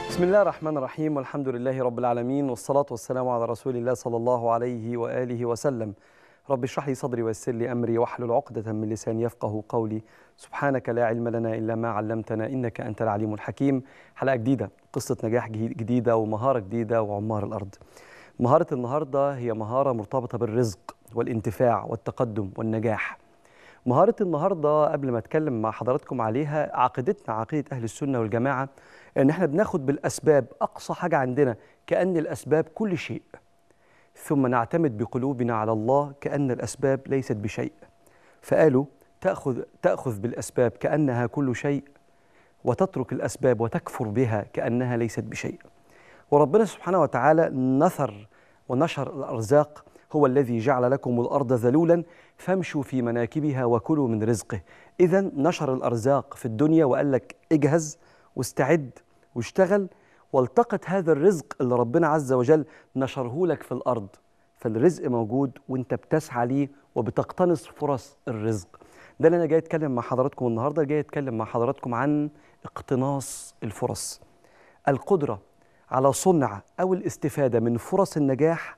بسم الله الرحمن الرحيم والحمد لله رب العالمين والصلاة والسلام على رسول الله صلى الله عليه وآله وسلم رب اشرح لي صدري ويسر لي أمري واحلل عقدة من لساني يفقه قولي سبحانك لا علم لنا إلا ما علمتنا إنك أنت العليم الحكيم حلقة جديدة قصة نجاح جديدة ومهارة جديدة وعمار الأرض مهارة النهاردة هي مهارة مرتبطة بالرزق والانتفاع والتقدم والنجاح مهارة النهاردة قبل ما أتكلم مع حضراتكم عليها عقيدتنا عقيدة أهل السنة والجماعة إن إحنا بناخد بالأسباب أقصى حاجة عندنا كأن الأسباب كل شيء ثم نعتمد بقلوبنا على الله كأن الأسباب ليست بشيء فقالوا تأخذ, تأخذ بالأسباب كأنها كل شيء وتترك الأسباب وتكفر بها كأنها ليست بشيء وربنا سبحانه وتعالى نثر ونشر الأرزاق هو الذي جعل لكم الأرض ذلولا فامشوا في مناكبها وكلوا من رزقه إذا نشر الأرزاق في الدنيا وقال لك اجهز واستعد واشتغل والتقط هذا الرزق اللي ربنا عز وجل نشره لك في الأرض فالرزق موجود وانت بتسعى ليه وبتقتنص فرص الرزق ده اللي انا جاي اتكلم مع حضراتكم النهارده جاي اتكلم مع حضراتكم عن اقتناص الفرص القدره على صنع او الاستفاده من فرص النجاح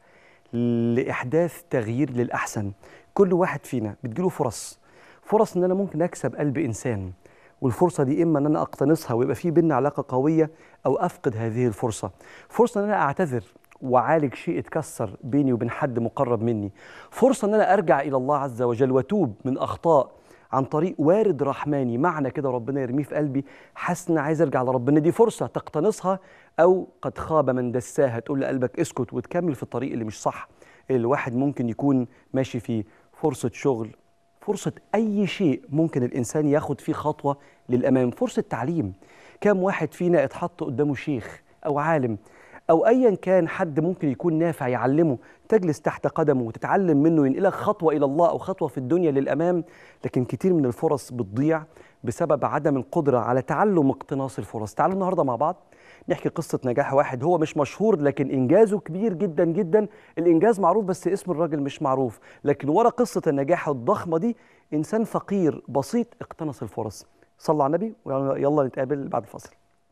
لاحداث تغيير للاحسن كل واحد فينا بتجيله فرص فرص ان انا ممكن اكسب قلب انسان والفرصه دي اما ان انا اقتنصها ويبقى في بينا علاقه قويه او افقد هذه الفرصه فرصه ان انا اعتذر واعالج شيء اتكسر بيني وبين حد مقرب مني فرصه ان انا ارجع الى الله عز وجل واتوب من اخطاء عن طريق وارد رحماني معنى كده ربنا يرميه في قلبي حاسس ان عايز ارجع لربنا دي فرصه تقتنصها او قد خاب من دساها تقول لقلبك اسكت وتكمل في الطريق اللي مش صح اللي الواحد ممكن يكون ماشي فيه فرصه شغل فرصه اي شيء ممكن الانسان ياخد فيه خطوه للامام فرصه تعليم كم واحد فينا اتحط قدامه شيخ او عالم او ايا كان حد ممكن يكون نافع يعلمه تجلس تحت قدمه وتتعلم منه ينقلك خطوه الى الله او خطوه في الدنيا للامام لكن كتير من الفرص بتضيع بسبب عدم القدره على تعلم اقتناص الفرص تعالوا النهارده مع بعض نحكي قصة نجاح واحد هو مش مشهور لكن إنجازه كبير جدا جدا الإنجاز معروف بس اسم الراجل مش معروف لكن ورا قصة النجاح الضخمة دي إنسان فقير بسيط اقتنص الفرص صلوا على النبي ويلا نتقابل بعد الفاصل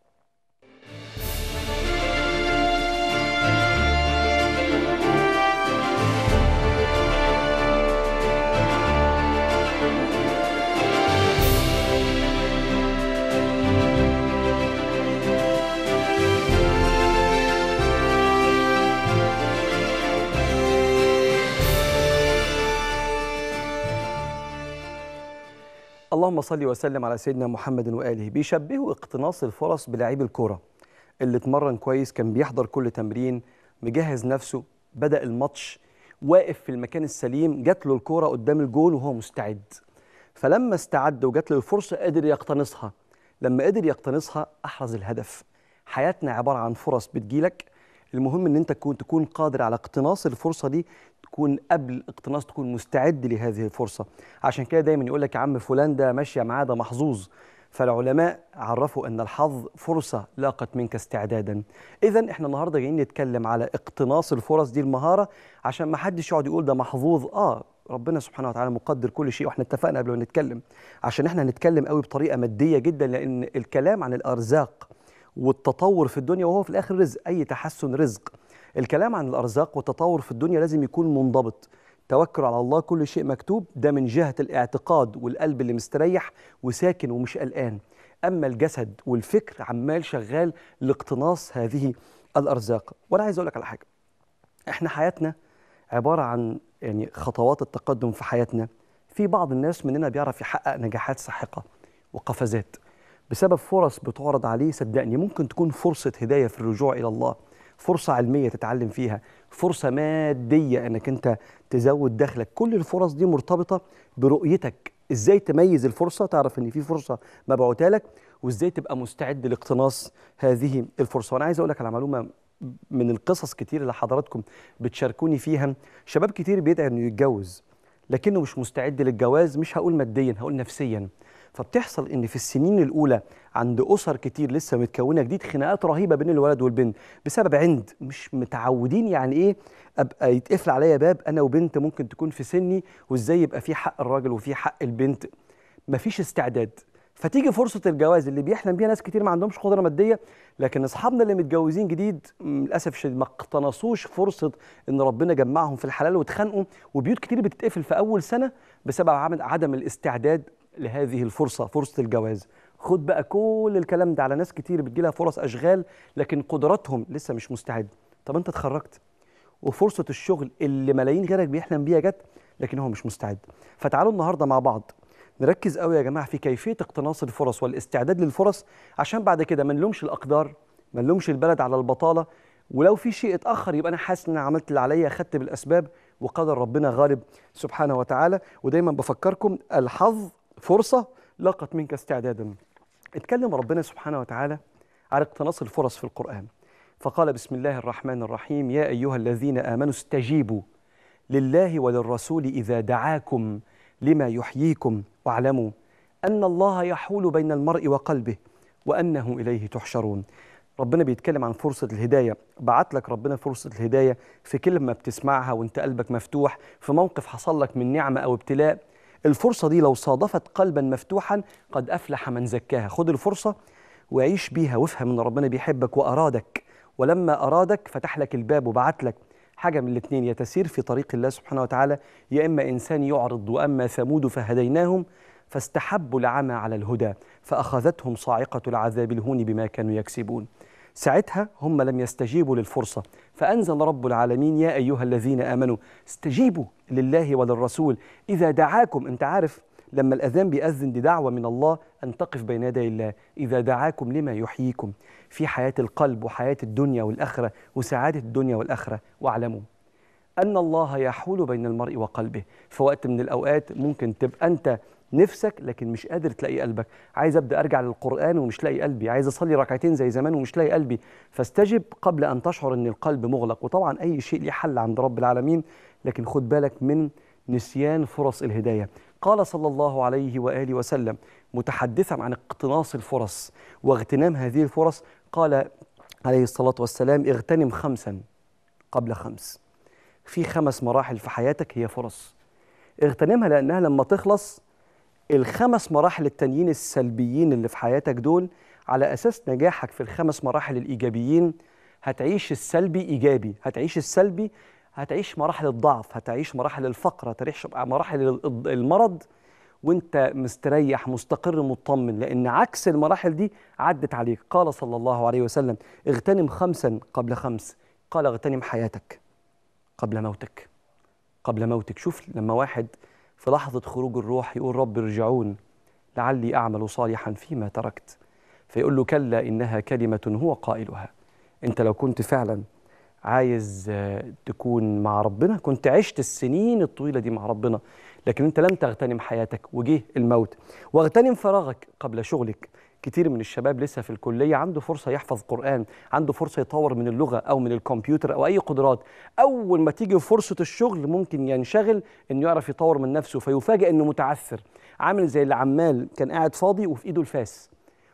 اللهم صل وسلم على سيدنا محمد واله بيشبهوا اقتناص الفرص بلاعيب الكوره اللي اتمرن كويس كان بيحضر كل تمرين مجهز نفسه بدا الماتش واقف في المكان السليم جات له الكوره قدام الجول وهو مستعد فلما استعد وجات له الفرصه قدر يقتنصها لما قدر يقتنصها احرز الهدف حياتنا عباره عن فرص بتجيلك المهم ان انت تكون تكون قادر على اقتناص الفرصه دي تكون قبل اقتناص تكون مستعد لهذه الفرصه عشان كده دايما يقول لك يا عم فلان ده ماشيه معاه ده محظوظ فالعلماء عرفوا ان الحظ فرصه لاقت منك استعدادا اذا احنا النهارده جايين نتكلم على اقتناص الفرص دي المهاره عشان ما حدش يقعد يقول ده محظوظ اه ربنا سبحانه وتعالى مقدر كل شيء واحنا اتفقنا قبل ما نتكلم عشان احنا هنتكلم قوي بطريقه ماديه جدا لان الكلام عن الارزاق والتطور في الدنيا وهو في الاخر رزق اي تحسن رزق الكلام عن الارزاق والتطور في الدنيا لازم يكون منضبط توكل على الله كل شيء مكتوب ده من جهه الاعتقاد والقلب اللي مستريح وساكن ومش قلقان اما الجسد والفكر عمال شغال لاقتناص هذه الارزاق وانا عايز اقول لك على حاجه احنا حياتنا عباره عن يعني خطوات التقدم في حياتنا في بعض الناس مننا بيعرف يحقق نجاحات ساحقه وقفزات بسبب فرص بتعرض عليه صدقني ممكن تكون فرصه هدايه في الرجوع الى الله فرصة علمية تتعلم فيها فرصة مادية انك انت تزود دخلك كل الفرص دي مرتبطة برؤيتك ازاي تميز الفرصة تعرف ان في فرصة مبعوتة لك وازاي تبقى مستعد لاقتناص هذه الفرصة وانا عايز اقول لك على معلومة من القصص كتير اللي حضراتكم بتشاركوني فيها شباب كتير بيدعي انه يتجوز لكنه مش مستعد للجواز مش هقول ماديا هقول نفسيا فبتحصل ان في السنين الاولى عند اسر كتير لسه متكونه جديد خناقات رهيبه بين الولد والبنت بسبب عند مش متعودين يعني ايه ابقى يتقفل عليا باب انا وبنت ممكن تكون في سني وازاي يبقى في حق الراجل وفي حق البنت مفيش استعداد فتيجي فرصه الجواز اللي بيحلم بيها ناس كتير ما عندهمش قدره ماديه لكن اصحابنا اللي متجوزين جديد م، للاسف الشديد ما اقتنصوش فرصه ان ربنا جمعهم في الحلال واتخانقوا وبيوت كتير بتتقفل في اول سنه بسبب عدم- عدم الاستعداد لهذه الفرصه فرصه الجواز خد بقى كل الكلام ده على ناس كتير بتجيلها فرص اشغال لكن قدراتهم لسه مش مستعد طب انت اتخرجت وفرصه الشغل اللي ملايين غيرك بيحلم بيها جت لكن هو مش مستعد فتعالوا النهارده مع بعض نركز قوي يا جماعه في كيفيه اقتناص الفرص والاستعداد للفرص عشان بعد كده ما نلومش الاقدار ما نلومش البلد على البطاله ولو في شيء اتاخر يبقى انا حاسس ان انا عملت اللي عليا اخدت بالاسباب وقدر ربنا غالب سبحانه وتعالى ودايما بفكركم الحظ فرصه لقت منك استعدادا اتكلم ربنا سبحانه وتعالى على اقتناص الفرص في القرآن فقال بسم الله الرحمن الرحيم يا أيها الذين آمنوا استجيبوا لله وللرسول إذا دعاكم لما يحييكم واعلموا أن الله يحول بين المرء وقلبه وأنه إليه تحشرون ربنا بيتكلم عن فرصة الهداية بعت لك ربنا فرصة الهداية في كلمة بتسمعها وانت قلبك مفتوح في موقف حصل لك من نعمة أو ابتلاء الفرصة دي لو صادفت قلبا مفتوحا قد أفلح من زكاها خد الفرصة وعيش بيها وافهم ان ربنا بيحبك وأرادك ولما أرادك فتح لك الباب وبعت لك حاجة من الاثنين يا تسير في طريق الله سبحانه وتعالى يا إما إنسان يعرض وأما ثمود فهديناهم فاستحبوا العمى على الهدى فأخذتهم صاعقة العذاب الهون بما كانوا يكسبون ساعتها هم لم يستجيبوا للفرصة فأنزل رب العالمين يا أيها الذين آمنوا استجيبوا لله وللرسول إذا دعاكم أنت عارف لما الأذان بيأذن دي دعوة من الله أن تقف بين يدي الله إذا دعاكم لما يحييكم في حياة القلب وحياة الدنيا والآخرة وسعادة الدنيا والآخرة واعلموا أن الله يحول بين المرء وقلبه في وقت من الأوقات ممكن تبقى أنت نفسك لكن مش قادر تلاقي قلبك عايز أبدأ أرجع للقرآن ومش لاقي قلبي عايز أصلي ركعتين زي زمان ومش لاقي قلبي فاستجب قبل أن تشعر أن القلب مغلق وطبعا أي شيء ليه حل عند رب العالمين لكن خد بالك من نسيان فرص الهداية قال صلى الله عليه وآله وسلم متحدثا عن اقتناص الفرص واغتنام هذه الفرص قال عليه الصلاة والسلام اغتنم خمسا قبل خمس في خمس مراحل في حياتك هي فرص اغتنمها لأنها لما تخلص الخمس مراحل التانيين السلبيين اللي في حياتك دول على أساس نجاحك في الخمس مراحل الإيجابيين هتعيش السلبي إيجابي هتعيش السلبي هتعيش مراحل الضعف هتعيش مراحل الفقر هتعيش مراحل المرض وانت مستريح مستقر مطمن لان عكس المراحل دي عدت عليك قال صلى الله عليه وسلم اغتنم خمسا قبل خمس قال اغتنم حياتك قبل موتك قبل موتك شوف لما واحد في لحظة خروج الروح يقول رب ارجعون لعلي أعمل صالحا فيما تركت فيقول له كلا إنها كلمة هو قائلها أنت لو كنت فعلا عايز تكون مع ربنا كنت عشت السنين الطويلة دي مع ربنا لكن أنت لم تغتنم حياتك وجه الموت واغتنم فراغك قبل شغلك كتير من الشباب لسه في الكلية عنده فرصة يحفظ قرآن عنده فرصة يطور من اللغة أو من الكمبيوتر أو أي قدرات أول ما تيجي فرصة الشغل ممكن ينشغل إنه يعرف يطور من نفسه فيفاجئ إنه متعثر عامل زي اللي عمال كان قاعد فاضي وفي إيده الفاس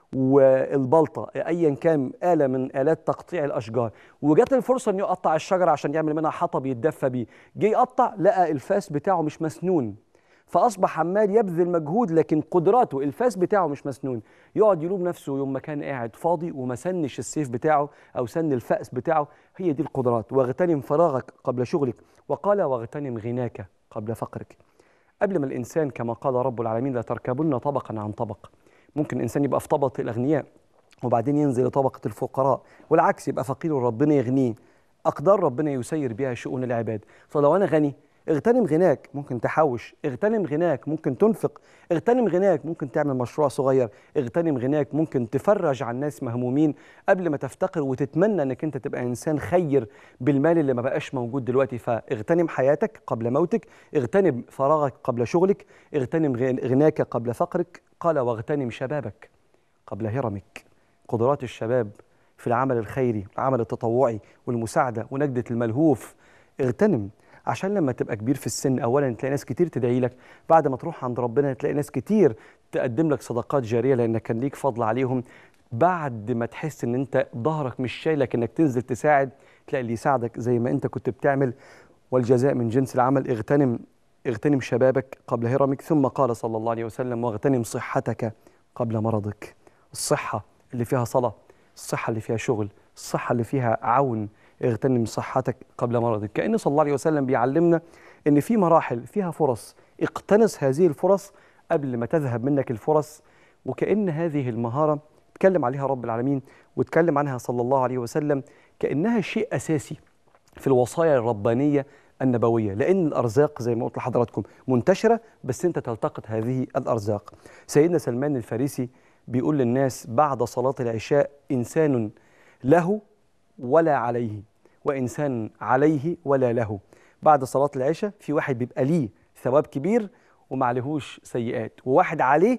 والبلطة أيا كان آلة من آلات تقطيع الأشجار وجات الفرصة إنه يقطع الشجرة عشان يعمل منها حطب يتدفى بيه جه يقطع لقى الفاس بتاعه مش مسنون فاصبح عمال يبذل مجهود لكن قدراته الفاس بتاعه مش مسنون يقعد يلوم نفسه يوم ما كان قاعد فاضي وما سنش السيف بتاعه او سن الفأس بتاعه هي دي القدرات واغتنم فراغك قبل شغلك وقال واغتنم غناك قبل فقرك قبل ما الانسان كما قال رب العالمين لا تركبن طبقا عن طبق ممكن الانسان يبقى في طبقه الاغنياء وبعدين ينزل لطبقه الفقراء والعكس يبقى فقير وربنا يغنيه اقدار ربنا يسير بها شؤون العباد فلو انا غني اغتنم غناك ممكن تحوش اغتنم غناك ممكن تنفق اغتنم غناك ممكن تعمل مشروع صغير اغتنم غناك ممكن تفرج عن ناس مهمومين قبل ما تفتقر وتتمنى انك انت تبقى انسان خير بالمال اللي ما بقاش موجود دلوقتي فاغتنم حياتك قبل موتك اغتنم فراغك قبل شغلك اغتنم غناك قبل فقرك قال واغتنم شبابك قبل هرمك قدرات الشباب في العمل الخيري العمل التطوعي والمساعدة ونجدة الملهوف اغتنم عشان لما تبقى كبير في السن اولا تلاقي ناس كتير تدعي لك بعد ما تروح عند ربنا تلاقي ناس كتير تقدم لك صدقات جاريه لانك كان ليك فضل عليهم بعد ما تحس ان انت ظهرك مش شايلك انك تنزل تساعد تلاقي اللي يساعدك زي ما انت كنت بتعمل والجزاء من جنس العمل اغتنم اغتنم شبابك قبل هرمك ثم قال صلى الله عليه وسلم واغتنم صحتك قبل مرضك الصحة اللي فيها صلاة الصحة اللي فيها شغل الصحة اللي فيها عون اغتنم صحتك قبل مرضك كأن صلى الله عليه وسلم بيعلمنا ان في مراحل فيها فرص اقتنص هذه الفرص قبل ما تذهب منك الفرص وكأن هذه المهارة اتكلم عليها رب العالمين واتكلم عنها صلى الله عليه وسلم كأنها شيء أساسي في الوصايا الربانية النبوية لأن الأرزاق زي ما قلت لحضراتكم منتشرة بس أنت تلتقط هذه الأرزاق سيدنا سلمان الفارسي بيقول للناس بعد صلاة العشاء إنسان له ولا عليه وإنسان عليه ولا له بعد صلاة العشاء في واحد بيبقى ليه ثواب كبير ومعلهوش سيئات وواحد عليه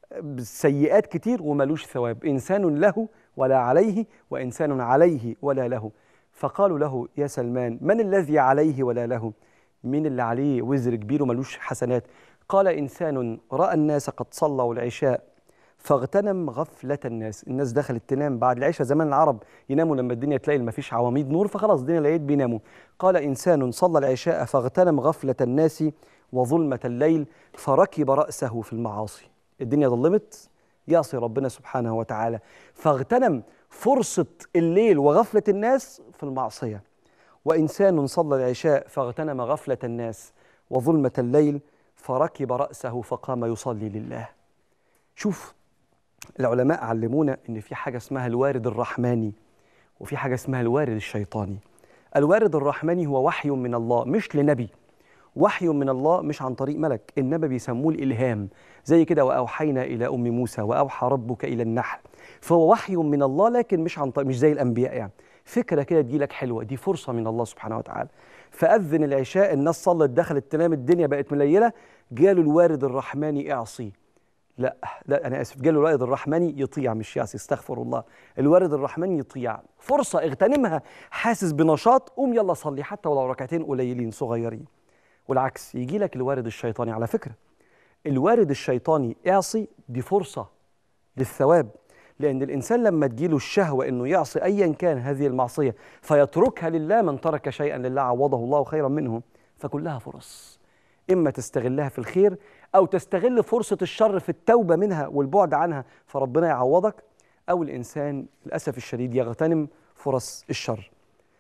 سيئات كتير وملوش ثواب إنسان له ولا عليه وإنسان عليه ولا له فقالوا له يا سلمان من الذي عليه ولا له مين اللي عليه وزر كبير وملوش حسنات قال إنسان رأى الناس قد صلوا العشاء فاغتنم غفلة الناس الناس دخلت تنام بعد العشاء زمان العرب يناموا لما الدنيا تلاقي ما فيش عواميد نور فخلاص الدنيا لقيت بيناموا قال إنسان صلى العشاء فاغتنم غفلة الناس وظلمة الليل فركب رأسه في المعاصي الدنيا ظلمت يعصي ربنا سبحانه وتعالى فاغتنم فرصة الليل وغفلة الناس في المعصية وإنسان صلى العشاء فاغتنم غفلة الناس وظلمة الليل فركب رأسه فقام يصلي لله شوف العلماء علمونا ان في حاجه اسمها الوارد الرحماني وفي حاجه اسمها الوارد الشيطاني الوارد الرحماني هو وحي من الله مش لنبي وحي من الله مش عن طريق ملك انما بيسموه الالهام زي كده واوحينا الى ام موسى واوحى ربك الى النحل فهو وحي من الله لكن مش عن طريق مش زي الانبياء يعني فكره كده تجيلك حلوه دي فرصه من الله سبحانه وتعالى فاذن العشاء الناس صلت دخلت تنام الدنيا بقت مليله جاله الوارد الرحماني اعصي لا لا انا اسف جاله الوارد الرحماني يطيع مش يعصي استغفر الله الوارد الرحماني يطيع فرصه اغتنمها حاسس بنشاط قوم يلا صلي حتى ولو ركعتين قليلين صغيرين والعكس يجي لك الوارد الشيطاني على فكره الوارد الشيطاني اعصي دي فرصه للثواب لان الانسان لما تجيله الشهوه انه يعصي ايا كان هذه المعصيه فيتركها لله من ترك شيئا لله عوضه الله خيرا منه فكلها فرص اما تستغلها في الخير او تستغل فرصه الشر في التوبه منها والبعد عنها فربنا يعوضك او الانسان للاسف الشديد يغتنم فرص الشر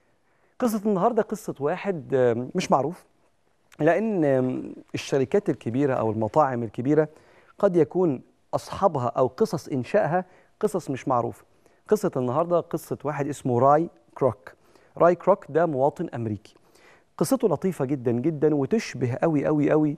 قصه النهارده قصه واحد آم، مش معروف لان آم، الشركات الكبيره او المطاعم الكبيره قد يكون اصحابها او قصص انشائها قصص مش معروفه قصه النهارده قصه واحد اسمه راي كروك راي كروك ده مواطن امريكي قصته لطيفه جدا جدا وتشبه قوي قوي قوي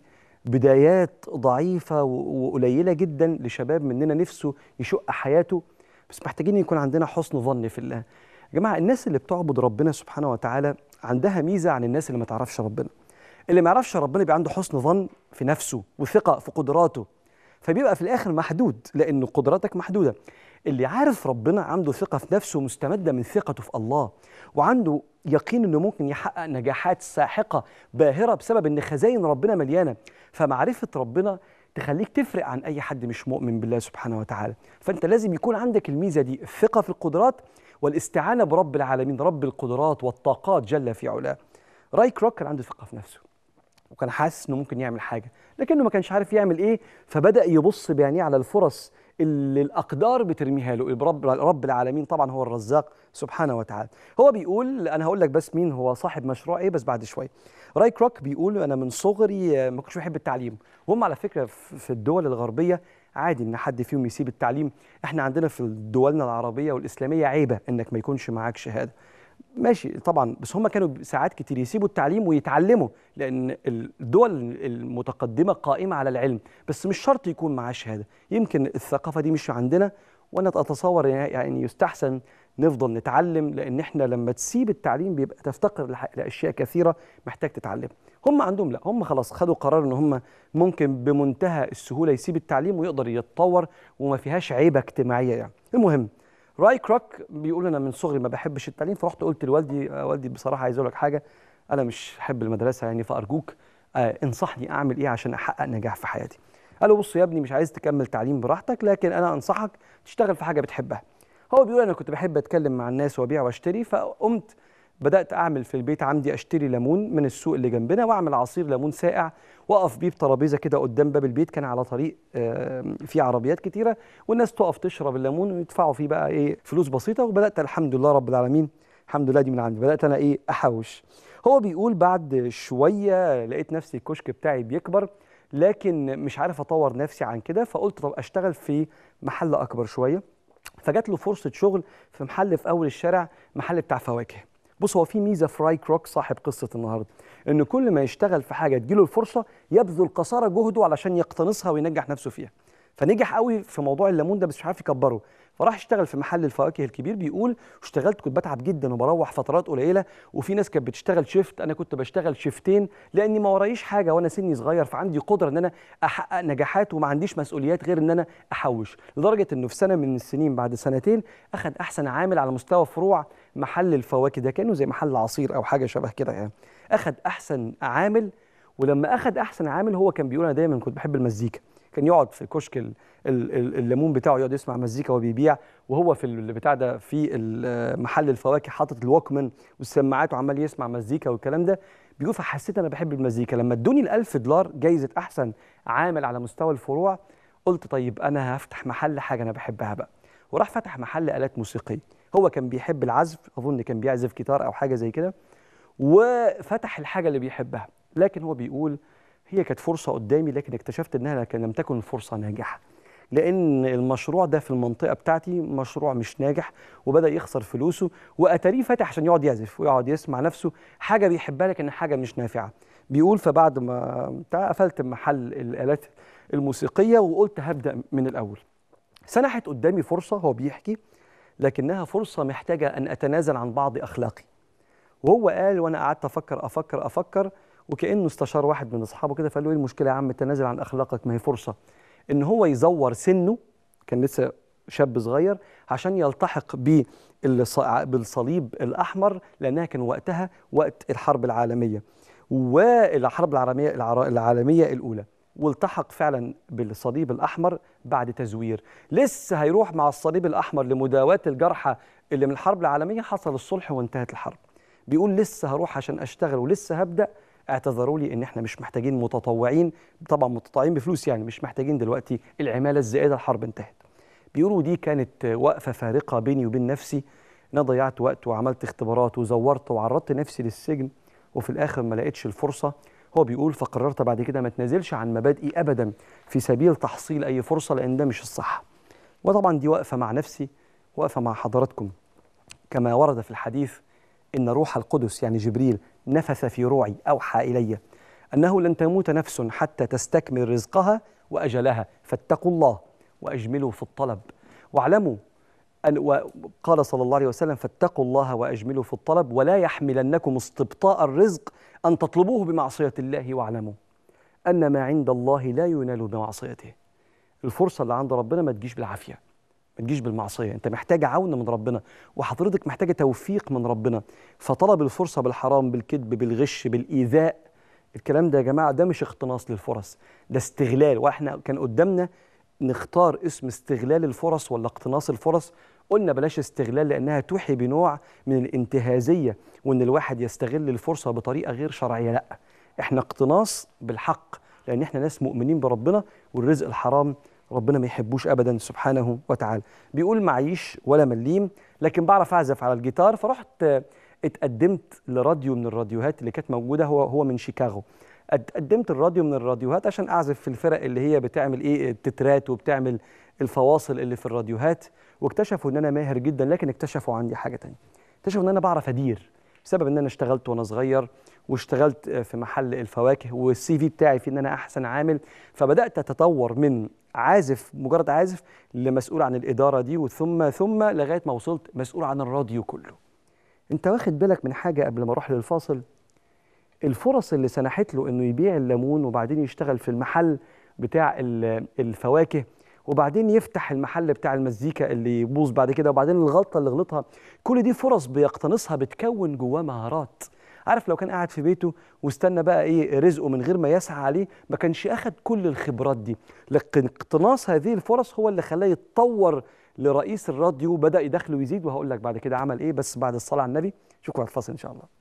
بدايات ضعيفه و- وقليله جدا لشباب مننا نفسه يشق حياته بس محتاجين يكون عندنا حسن ظن في الله يا جماعه الناس اللي بتعبد ربنا سبحانه وتعالى عندها ميزه عن الناس اللي ما تعرفش ربنا اللي ما يعرفش ربنا بيبقى عنده حسن ظن في نفسه وثقه في قدراته فبيبقى في الاخر محدود لان قدراتك محدوده اللي عارف ربنا عنده ثقه في نفسه مستمده من ثقته في الله وعنده يقين انه ممكن يحقق نجاحات ساحقه باهره بسبب ان خزائن ربنا مليانه فمعرفه ربنا تخليك تفرق عن اي حد مش مؤمن بالله سبحانه وتعالى فانت لازم يكون عندك الميزه دي الثقه في القدرات والاستعانه برب العالمين رب القدرات والطاقات جل في علاه راي كروك كان عنده ثقه في نفسه وكان حاسس انه ممكن يعمل حاجه لكنه ما كانش عارف يعمل ايه فبدا يبص بعينيه على الفرص اللي الاقدار بترميها له رب رب العالمين طبعا هو الرزاق سبحانه وتعالى هو بيقول انا هقول لك بس مين هو صاحب مشروع ايه بس بعد شويه راي كروك بيقول انا من صغري آه، ما كنتش بحب التعليم وهم على فكره في في الدول الغربيه عادي ان حد فيهم يسيب التعليم احنا عندنا في دولنا العربيه والاسلاميه عيبه انك ما يكونش معاك شهاده ماشي طبعا بس هم كانوا ساعات كتير يسيبوا التعليم ويتعلموا لان الدول المتقدمه قائمه على العلم بس مش شرط يكون معاه شهاده يمكن الثقافه دي مش عندنا وانا اتصور يعني يستحسن نفضل نتعلم لان احنا لما تسيب التعليم بيبقى تفتقر لح- لاشياء كثيره محتاج تتعلم هم عندهم لا هم خلاص خدوا قرار ان هم ممكن بمنتهى السهوله يسيب التعليم ويقدر يتطور وما فيهاش عيبه اجتماعيه يعني المهم راي كروك بيقول انا من صغري ما بحبش التعليم فرحت قلت لوالدي آه، والدي بصراحه عايز اقول لك حاجه انا مش بحب المدرسه يعني فارجوك آه انصحني اعمل ايه عشان احقق نجاح في حياتي قال له بص يا ابني مش عايز تكمل تعليم براحتك لكن انا انصحك تشتغل في حاجه بتحبها هو بيقول انا كنت بحب اتكلم مع الناس وابيع واشتري فقمت بدات اعمل في البيت عندي اشتري ليمون من السوق اللي جنبنا واعمل عصير ليمون ساقع واقف بيه بترابيزه كده قدام باب البيت كان على طريق آه، فيه عربيات كتيره والناس تقف تشرب الليمون ويدفعوا فيه بقى ايه فلوس بسيطه وبدات الحمد لله رب العالمين الحمد لله دي من عندي بدات انا ايه احوش هو بيقول بعد شويه لقيت نفسي الكشك بتاعي بيكبر لكن مش عارف اطور نفسي عن كده فقلت طب اشتغل في محل اكبر شويه فجات له فرصه شغل في محل في اول الشارع محل بتاع فواكه بص هو في ميزه في راي كروك صاحب قصه النهارده ان كل ما يشتغل في حاجه تجيله الفرصه يبذل قصارى جهده علشان يقتنصها وينجح نفسه فيها فنجح قوي في موضوع الليمون ده بس مش عارف يكبره فراح اشتغل في محل الفواكه الكبير بيقول اشتغلت كنت بتعب جدا وبروح فترات قليله وفي ناس كانت بتشتغل شيفت انا كنت بشتغل شيفتين لاني ما ورايش حاجه وانا سني صغير فعندي قدره ان انا احقق نجاحات وما عنديش مسؤوليات غير ان انا احوش لدرجه انه في سنه من السنين بعد سنتين اخذ احسن عامل على مستوى فروع محل الفواكه ده كانه زي محل عصير او حاجه شبه كده يعني اخذ احسن عامل ولما اخذ احسن عامل هو كان بيقول انا دايما كنت بحب المزيكا كان يقعد في كشك ال- ال- ال- الليمون بتاعه يقعد يسمع مزيكا وهو بيبيع وهو في البتاع ده في ال- محل الفواكه حاطط الوكمان والسماعات وعمال يسمع مزيكا والكلام ده بيقول فحسيت انا بحب المزيكا لما ادوني ال1000 دولار جايزه احسن عامل على مستوى الفروع قلت طيب انا هفتح محل حاجه انا بحبها بقى وراح فتح محل الات موسيقيه هو كان بيحب العزف اظن كان بيعزف جيتار او حاجه زي كده وفتح الحاجه اللي بيحبها لكن هو بيقول هي كانت فرصه قدامي لكن اكتشفت انها كان لم تكن الفرصه ناجحه لان المشروع ده في المنطقه بتاعتي مشروع مش ناجح وبدا يخسر فلوسه واتاريه فاتح عشان يقعد يعزف ويقعد يسمع نفسه حاجه بيحبها لكن حاجه مش نافعه بيقول فبعد ما بتاع قفلت محل الالات الموسيقيه وقلت هبدا من الاول سنحت قدامي فرصه هو بيحكي لكنها فرصه محتاجه ان اتنازل عن بعض اخلاقي وهو قال وانا قعدت افكر افكر افكر وكانه استشار واحد من اصحابه كده فقال له ايه المشكله يا عم تنازل عن اخلاقك ما هي فرصه ان هو يزور سنه كان لسه شاب صغير عشان يلتحق بالص- بالصليب الاحمر لانها كان وقتها وقت الحرب العالميه والحرب العالميه العر- العالميه الاولى والتحق فعلا بالصليب الاحمر بعد تزوير لسه هيروح مع الصليب الاحمر لمداواه الجرحى اللي من الحرب العالميه حصل الصلح وانتهت الحرب بيقول لسه هروح عشان اشتغل ولسه هبدا اعتذروا لي ان احنا مش محتاجين متطوعين طبعا متطوعين بفلوس يعني مش محتاجين دلوقتي العماله الزائده الحرب انتهت بيقولوا دي كانت وقفه فارقه بيني وبين نفسي انا ضيعت وقت وعملت اختبارات وزورت وعرضت نفسي للسجن وفي الاخر ما لقيتش الفرصه هو بيقول فقررت بعد كده ما اتنازلش عن مبادئي ابدا في سبيل تحصيل اي فرصه لان ده مش الصح وطبعا دي واقفه مع نفسي واقفه مع حضراتكم كما ورد في الحديث إن روح القدس يعني جبريل نفث في روعي أوحى إلي أنه لن تموت نفس حتى تستكمل رزقها وأجلها فاتقوا الله وأجملوا في الطلب واعلموا أن وقال صلى الله عليه وسلم فاتقوا الله وأجملوا في الطلب ولا يحملنكم استبطاء الرزق أن تطلبوه بمعصية الله واعلموا أن ما عند الله لا ينال بمعصيته الفرصة اللي عند ربنا ما تجيش بالعافية ما تجيش بالمعصيه انت محتاج عون من ربنا وحضرتك محتاجه توفيق من ربنا فطلب الفرصه بالحرام بالكذب بالغش بالايذاء الكلام ده يا جماعه ده مش اقتناص للفرص ده استغلال واحنا كان قدامنا نختار اسم استغلال الفرص ولا اقتناص الفرص قلنا بلاش استغلال لانها توحي بنوع من الانتهازيه وان الواحد يستغل الفرصه بطريقه غير شرعيه لا احنا اقتناص بالحق لان احنا ناس مؤمنين بربنا والرزق الحرام ربنا ما يحبوش ابدا سبحانه وتعالى بيقول معيش ولا مليم لكن بعرف اعزف على الجيتار فرحت آه، اتقدمت لراديو من الراديوهات اللي كانت موجوده هو هو من شيكاغو اتقدمت الراديو من الراديوهات عشان اعزف في الفرق اللي هي بتعمل ايه التترات وبتعمل الفواصل اللي في الراديوهات واكتشفوا ان انا ماهر جدا لكن اكتشفوا عندي حاجه تانية اكتشفوا ان انا بعرف ادير بسبب ان انا اشتغلت وانا صغير واشتغلت آه، في محل الفواكه والسي في بتاعي في ان انا احسن عامل فبدات اتطور من عازف مجرد عازف لمسؤول عن الاداره دي وثم ثم لغايه ما وصلت مسؤول عن الراديو كله انت واخد بالك من حاجه قبل ما اروح للفاصل الفرص اللي سنحت له انه يبيع الليمون وبعدين يشتغل في المحل بتاع ال- الفواكه وبعدين يفتح المحل بتاع المزيكا اللي يبوظ بعد كده وبعدين الغلطه اللي غلطها كل دي فرص بيقتنصها بتكون جواه مهارات عارف لو كان قاعد في بيته واستنى بقى ايه رزقه من غير ما يسعى عليه ما كانش اخد كل الخبرات دي لكن اقتناص هذه الفرص هو اللي خلاه يتطور لرئيس الراديو بدا يدخله ويزيد وهقول لك بعد كده عمل ايه بس بعد الصلاه على النبي شكرا على الفاصل ان شاء الله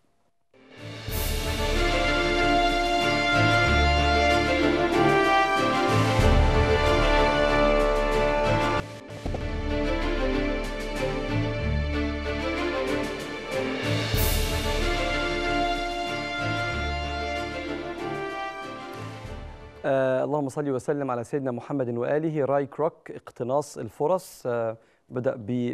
آه اللهم صل وسلم على سيدنا محمد واله راي كروك اقتناص الفرص آه بدا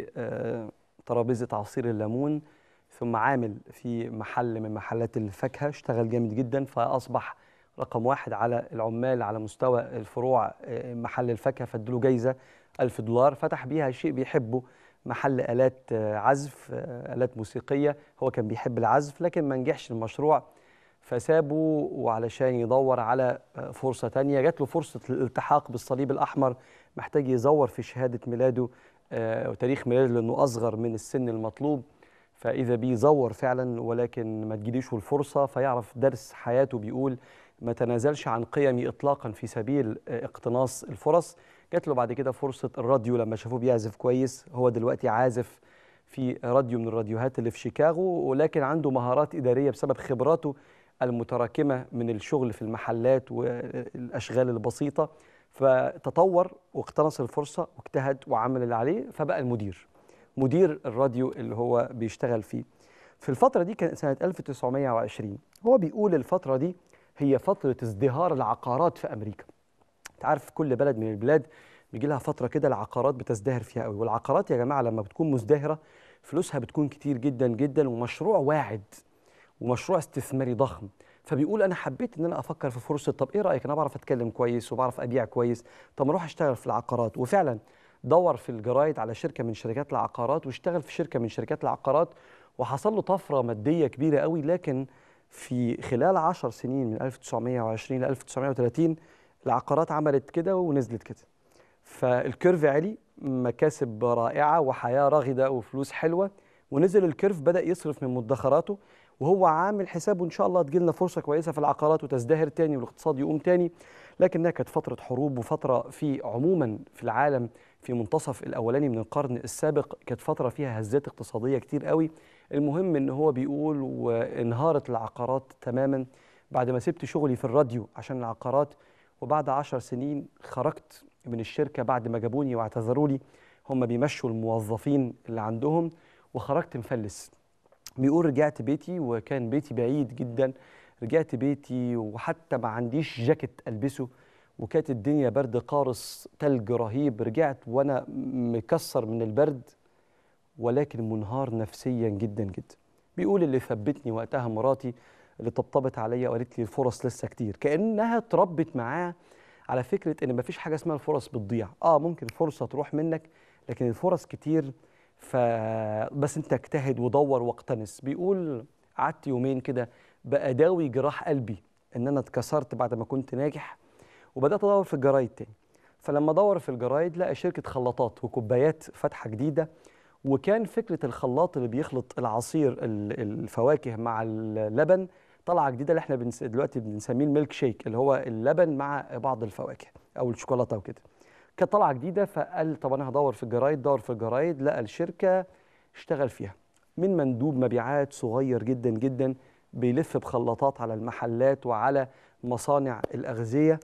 بترابيزه عصير الليمون ثم عامل في محل من محلات الفاكهه اشتغل جامد جدا فاصبح رقم واحد على العمال على مستوى الفروع آه محل الفاكهه فادوا جايزه 1000 دولار فتح بيها شيء بيحبه محل آلات آه عزف آه آلات موسيقية هو كان بيحب العزف لكن ما نجحش المشروع فسابه وعلشان يدور على فرصة تانية جات له فرصة الالتحاق بالصليب الأحمر محتاج يزور في شهادة ميلاده وتاريخ ميلاده لأنه أصغر من السن المطلوب فإذا بيه زور فعلا ولكن ما تجيليش الفرصة فيعرف درس حياته بيقول ما تنازلش عن قيمي إطلاقا في سبيل اقتناص الفرص جات له بعد كده فرصة الراديو لما شافوه بيعزف كويس هو دلوقتي عازف في راديو من الراديوهات اللي في شيكاغو ولكن عنده مهارات إدارية بسبب خبراته المتراكمة من الشغل في المحلات والأشغال البسيطة فتطور واقتنص الفرصة واجتهد وعمل اللي عليه فبقى المدير مدير الراديو اللي هو بيشتغل فيه في الفترة دي كانت سنة 1920 هو بيقول الفترة دي هي فترة ازدهار العقارات في أمريكا انت عارف كل بلد من البلاد بيجي لها فترة كده العقارات بتزدهر فيها قوي والعقارات يا جماعة لما بتكون مزدهرة فلوسها بتكون كتير جدا جدا ومشروع واعد ومشروع استثماري ضخم فبيقول انا حبيت ان انا افكر في فرصه طب ايه رايك انا بعرف اتكلم كويس وبعرف ابيع كويس طب ما اروح اشتغل في العقارات وفعلا دور في الجرايد على شركه من شركات العقارات واشتغل في شركه من شركات العقارات وحصل له طفره ماديه كبيره قوي لكن في خلال 10 سنين من 1920 ل 1930 العقارات عملت كده ونزلت كده فالكيرف عالي مكاسب رائعه وحياه راغده وفلوس حلوه ونزل الكيرف بدا يصرف من مدخراته وهو عامل حسابه ان شاء الله تجيلنا فرصه كويسه في العقارات وتزدهر تاني والاقتصاد يقوم تاني لكنها كانت فتره حروب وفتره في عموما في العالم في منتصف الاولاني من القرن السابق كانت فتره فيها هزات اقتصاديه كتير قوي المهم ان هو بيقول وانهارت العقارات تماما بعد ما سبت شغلي في الراديو عشان العقارات وبعد عشر سنين خرجت من الشركه بعد ما جابوني واعتذروا لي هم بيمشوا الموظفين اللي عندهم وخرجت مفلس بيقول رجعت بيتي وكان بيتي بعيد جدا رجعت بيتي وحتى ما عنديش جاكيت البسه وكانت الدنيا برد قارص تلج رهيب رجعت وانا مكسر من البرد ولكن منهار نفسيا جدا جدا بيقول اللي ثبتني وقتها مراتي اللي طبطبت عليا وقالت لي الفرص لسه كتير كانها اتربت معاه على فكره ان مفيش حاجه اسمها الفرص بتضيع اه ممكن فرصه تروح منك لكن الفرص كتير فبس انت اجتهد ودور واقتنص بيقول قعدت يومين كده بأداوي جراح قلبي ان انا اتكسرت بعد ما كنت ناجح وبدات ادور في الجرايد تاني فلما دور في الجرايد لقى شركه خلاطات وكوبايات فاتحه جديده وكان فكره الخلاط اللي بيخلط العصير الفواكه مع اللبن طالعه جديده اللي احنا بنس... دلوقتي بنسميه الميلك شيك اللي هو اللبن مع بعض الفواكه او الشوكولاته وكده كانت طالعه جديده فقال طب انا هدور في الجرايد دور في الجرايد لقى الشركه اشتغل فيها من مندوب مبيعات صغير جدا جدا بيلف بخلاطات على المحلات وعلى مصانع الاغذيه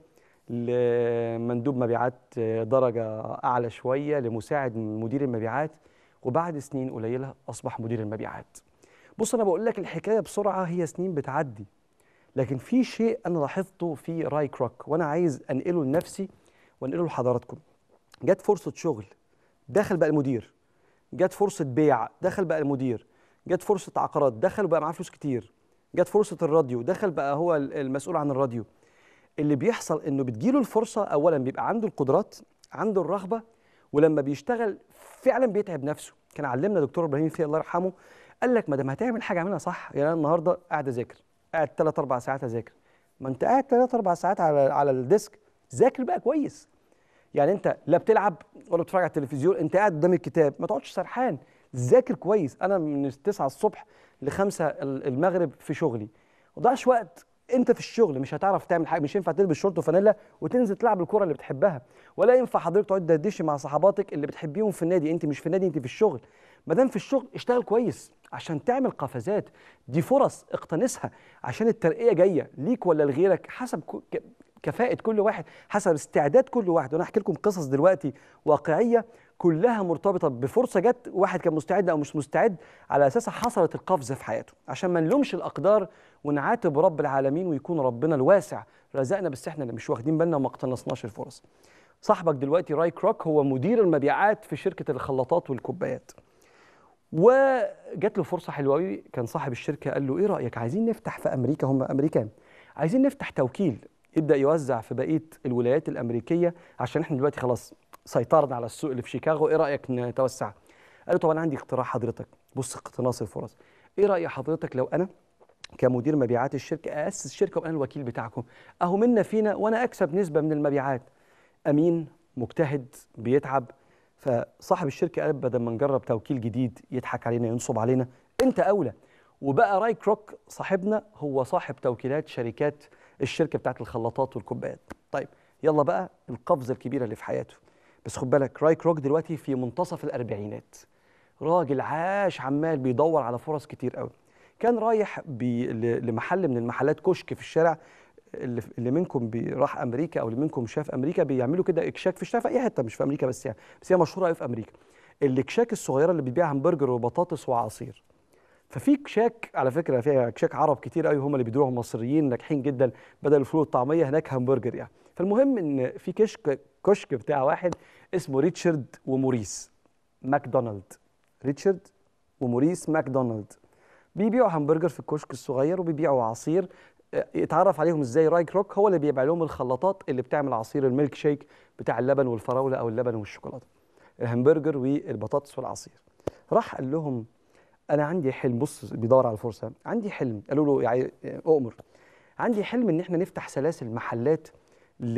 لمندوب مبيعات درجه اعلى شويه لمساعد مدير المبيعات وبعد سنين قليله اصبح مدير المبيعات بص انا بقول لك الحكايه بسرعه هي سنين بتعدي لكن في شيء انا لاحظته في راي كروك وانا عايز انقله لنفسي وانقله لحضراتكم جت فرصه شغل دخل بقى المدير جت فرصه بيع دخل بقى المدير جت فرصه عقارات دخل بقى معاه فلوس كتير جت فرصه الراديو دخل بقى هو المسؤول عن الراديو اللي بيحصل انه بتجيله الفرصه اولا بيبقى عنده القدرات عنده الرغبه ولما بيشتغل فعلا بيتعب نفسه كان علمنا دكتور ابراهيم فيه الله يرحمه قال لك ما دام هتعمل حاجه اعملها صح يعني انا النهارده قاعد اذاكر قاعد 3 4 ساعات اذاكر ما انت قاعد 3 4 ساعات على على الديسك ذاكر بقى كويس يعني انت لا بتلعب ولا بتتفرج على التلفزيون انت قاعد قدام الكتاب ما تقعدش سرحان ذاكر كويس انا من 9 الصبح ل 5 المغرب في شغلي ما تضيعش وقت انت في الشغل مش هتعرف تعمل حاجه مش ينفع تلبس شورت وفانيلا وتنزل تلعب الكره اللي بتحبها ولا ينفع حضرتك تقعد تدردشي مع صحباتك اللي بتحبيهم في النادي انت مش في النادي انت في الشغل ما دام في الشغل اشتغل كويس عشان تعمل قفزات دي فرص اقتنصها عشان الترقيه جايه ليك ولا لغيرك حسب ك- كفاءه كل واحد حسب استعداد كل واحد وانا احكي لكم قصص دلوقتي واقعيه كلها مرتبطه بفرصه جت واحد كان مستعد او مش مستعد على اساسها حصلت القفزه في حياته عشان ما نلومش الاقدار ونعاتب رب العالمين ويكون ربنا الواسع رزقنا بس احنا اللي مش واخدين بالنا وما اقتنصناش الفرص صاحبك دلوقتي راي كروك هو مدير المبيعات في شركه الخلاطات والكوبايات وجات له فرصه حلوه قوي كان صاحب الشركه قال له ايه رايك عايزين نفتح في امريكا هم امريكان عايزين نفتح توكيل يبدا يوزع في بقيه الولايات الامريكيه عشان احنا دلوقتي خلاص سيطرنا على السوق اللي في شيكاغو ايه رايك نتوسع قال له طبعا عندي اقتراح حضرتك بص اقتناص الفرص ايه راي حضرتك لو انا كمدير مبيعات الشركه اسس شركه وانا الوكيل بتاعكم اهو منا فينا وانا اكسب نسبه من المبيعات امين مجتهد بيتعب فصاحب الشركه قال بدل ما نجرب توكيل جديد يضحك علينا ينصب علينا انت اولى وبقى راي كروك صاحبنا هو صاحب توكيلات شركات الشركه بتاعت الخلاطات والكوبايات طيب يلا بقى القفزه الكبيره اللي في حياته بس خد بالك راي كروك دلوقتي في منتصف الاربعينات راجل عاش عمال بيدور على فرص كتير قوي كان رايح بي ل- لمحل من المحلات كشك في الشارع اللي, اللي منكم بي- راح امريكا او اللي منكم شاف امريكا بيعملوا كده اكشاك في الشارع في اي حته مش في امريكا بس يعني بس هي مشهوره قوي في امريكا الاكشاك الصغيره اللي بتبيع همبرجر وبطاطس وعصير ففي كشاك على فكره فيها كشاك عرب كتير قوي هم اللي بيديروهم مصريين ناجحين جدا بدل الفول والطعميه هناك همبرجر يعني فالمهم ان في كشك كشك بتاع واحد اسمه ريتشارد وموريس ماكدونالد ريتشارد وموريس ماكدونالد بيبيعوا همبرجر في الكشك الصغير وبيبيعوا عصير اه، يتعرف عليهم ازاي راي كروك هو اللي بيبيع لهم الخلاطات اللي بتعمل عصير الميلك شيك بتاع اللبن والفراوله او اللبن والشوكولاته الهمبرجر والبطاطس والعصير راح قال لهم انا عندي حلم بص بيدور على الفرصه عندي حلم قالوا له يعني اؤمر عندي حلم ان احنا نفتح سلاسل محلات ل...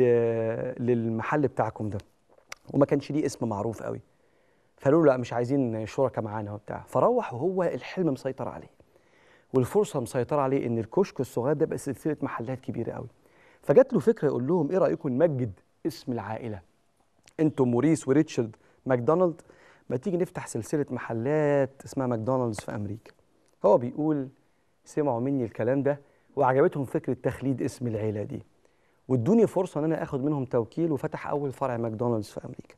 للمحل بتاعكم ده وما كانش ليه اسم معروف قوي فقالوا له لا مش عايزين شركاء معانا وبتاع فروح وهو الحلم مسيطر عليه والفرصه مسيطره عليه ان الكشك الصغير ده بقى سلسله محلات كبيره قوي فجات له فكره يقول لهم ايه رايكم نمجد اسم العائله انتم موريس وريتشارد ماكدونالد ما تيجي نفتح سلسله محلات اسمها ماكدونالدز في امريكا هو بيقول سمعوا مني الكلام ده وعجبتهم فكره تخليد اسم العيله دي وادوني فرصه ان انا اخد منهم توكيل وفتح اول فرع ماكدونالدز في امريكا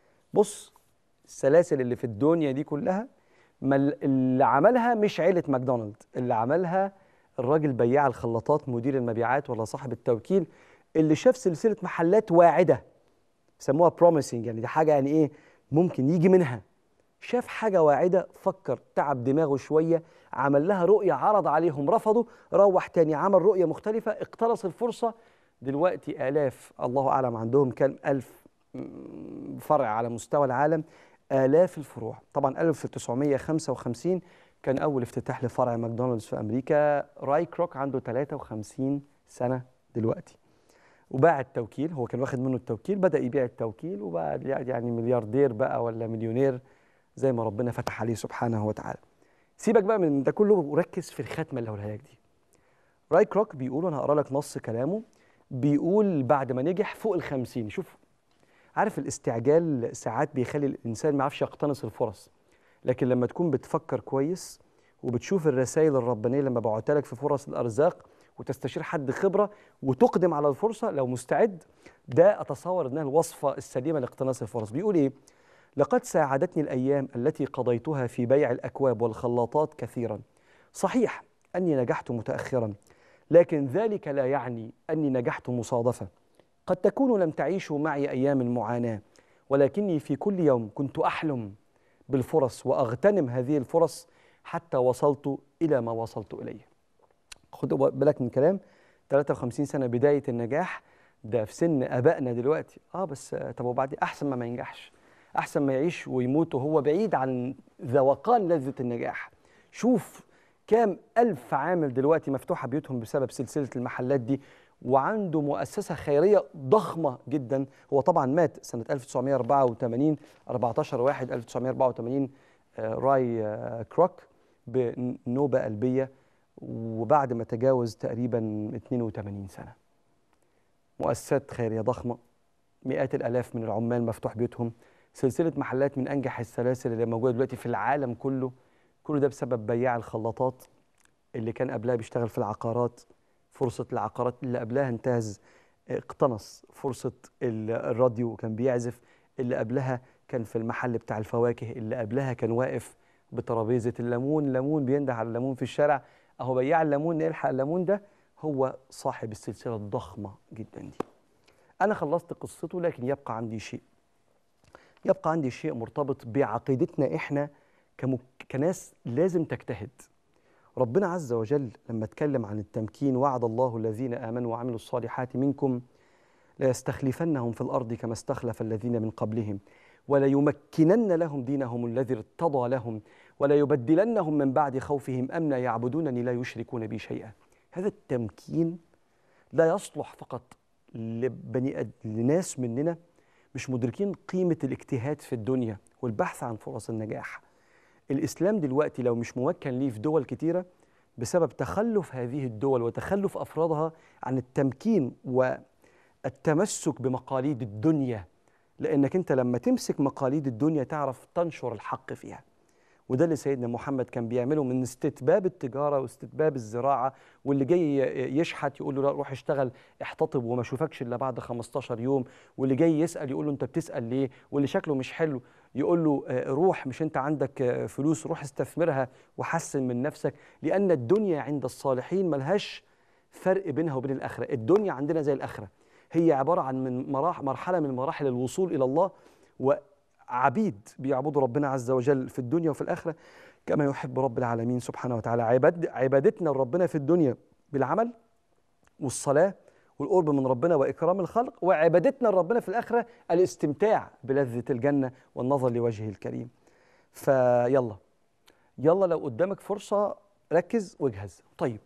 بص السلاسل اللي في الدنيا دي كلها ما ال- اللي عملها مش عيله ماكدونالد اللي عملها الراجل بياع الخلاطات مدير المبيعات ولا صاحب التوكيل اللي شاف سلسله محلات واعده سموها بروميسنج يعني دي حاجه يعني ايه ممكن يجي منها شاف حاجه واعده فكر تعب دماغه شويه عمل لها رؤيه عرض عليهم رفضوا روح تاني عمل رؤيه مختلفه اقتنص الفرصه دلوقتي الاف الله اعلم عندهم كام الف م- فرع على مستوى العالم آلاف الفروع طبعا 1955 كان أول افتتاح لفرع ماكدونالدز في أمريكا راي كروك عنده 53 سنة دلوقتي وباع التوكيل هو كان واخد منه التوكيل بدأ يبيع التوكيل وبقى يعني ملياردير بقى ولا مليونير زي ما ربنا فتح عليه سبحانه وتعالى سيبك بقى من ده كله وركز في الختمة اللي هقولها لك دي راي كروك بيقول أنا هقرا لك نص كلامه بيقول بعد ما نجح فوق الخمسين شوف عارف الاستعجال ساعات بيخلي الانسان ما يعرفش يقتنص الفرص لكن لما تكون بتفكر كويس وبتشوف الرسائل الربانيه لما بعتها لك في فرص الارزاق وتستشير حد خبره وتقدم على الفرصه لو مستعد ده اتصور انها الوصفه السليمه لاقتناص الفرص بيقول ايه لقد ساعدتني الايام التي قضيتها في بيع الاكواب والخلاطات كثيرا صحيح اني نجحت متاخرا لكن ذلك لا يعني اني نجحت مصادفه قد تكونوا لم تعيشوا معي ايام المعاناه ولكني في كل يوم كنت احلم بالفرص واغتنم هذه الفرص حتى وصلت الى ما وصلت اليه. خدوا بالك من كلام 53 سنه بدايه النجاح ده في سن ابائنا دلوقتي اه بس آه، طب وبعدين احسن ما ما ينجحش احسن ما يعيش ويموت وهو بعيد عن ذوقان لذه النجاح شوف كام ألف عامل دلوقتي مفتوحة بيوتهم بسبب سلسلة المحلات دي وعنده مؤسسة خيرية ضخمة جدا هو طبعا مات سنة 1984 14 واحد 1984 آه، راي آه، كروك بنوبة قلبية وبعد ما تجاوز تقريبا 82 سنة مؤسسات خيرية ضخمة مئات الآلاف من العمال مفتوح بيوتهم سلسلة محلات من أنجح السلاسل اللي موجودة دلوقتي في العالم كله كل ده بسبب بياع الخلاطات اللي كان قبلها بيشتغل في العقارات فرصة العقارات اللي قبلها انتهز اقتنص فرصة الراديو وكان بيعزف اللي قبلها كان في المحل بتاع الفواكه اللي قبلها كان واقف بترابيزة الليمون الليمون بينده على الليمون في الشارع اهو بياع الليمون نلحق الليمون ده هو صاحب السلسلة الضخمة جدا دي أنا خلصت قصته لكن يبقى عندي شيء يبقى عندي شيء مرتبط بعقيدتنا إحنا كمك... كناس لازم تجتهد ربنا عز وجل لما اتكلم عن التمكين وعد الله الذين آمنوا وعملوا الصالحات منكم ليستخلفنهم في الأرض كما استخلف الذين من قبلهم وليمكنن لهم دينهم الذي ارتضى لهم وليبدلنهم من بعد خوفهم أمنا يعبدونني لا يشركون بي شيئا هذا التمكين لا يصلح فقط لبني أد... لناس مننا مش مدركين قيمة الاجتهاد في الدنيا والبحث عن فرص النجاح الإسلام دلوقتي لو مش ممكن ليه في دول كتيرة بسبب تخلف هذه الدول وتخلف أفرادها عن التمكين والتمسك بمقاليد الدنيا لأنك أنت لما تمسك مقاليد الدنيا تعرف تنشر الحق فيها وده اللي سيدنا محمد كان بيعمله من استتباب التجاره واستتباب الزراعه واللي جاي يشحت يقول له لا روح اشتغل احتطب وما اشوفكش الا بعد 15 يوم واللي جاي يسال يقول له انت بتسال ليه واللي شكله مش حلو يقول له روح مش انت عندك فلوس روح استثمرها وحسن من نفسك لان الدنيا عند الصالحين ملهاش فرق بينها وبين الاخره الدنيا عندنا زي الاخره هي عباره عن من مراحل مرحله من مراحل الوصول الى الله و عبيد بيعبدوا ربنا عز وجل في الدنيا وفي الآخرة كما يحب رب العالمين سبحانه وتعالى عباد عبادتنا لربنا في الدنيا بالعمل والصلاة والقرب من ربنا وإكرام الخلق وعبادتنا لربنا في الآخرة الاستمتاع بلذة الجنة والنظر لوجهه الكريم فيلا يلا لو قدامك فرصة ركز واجهز طيب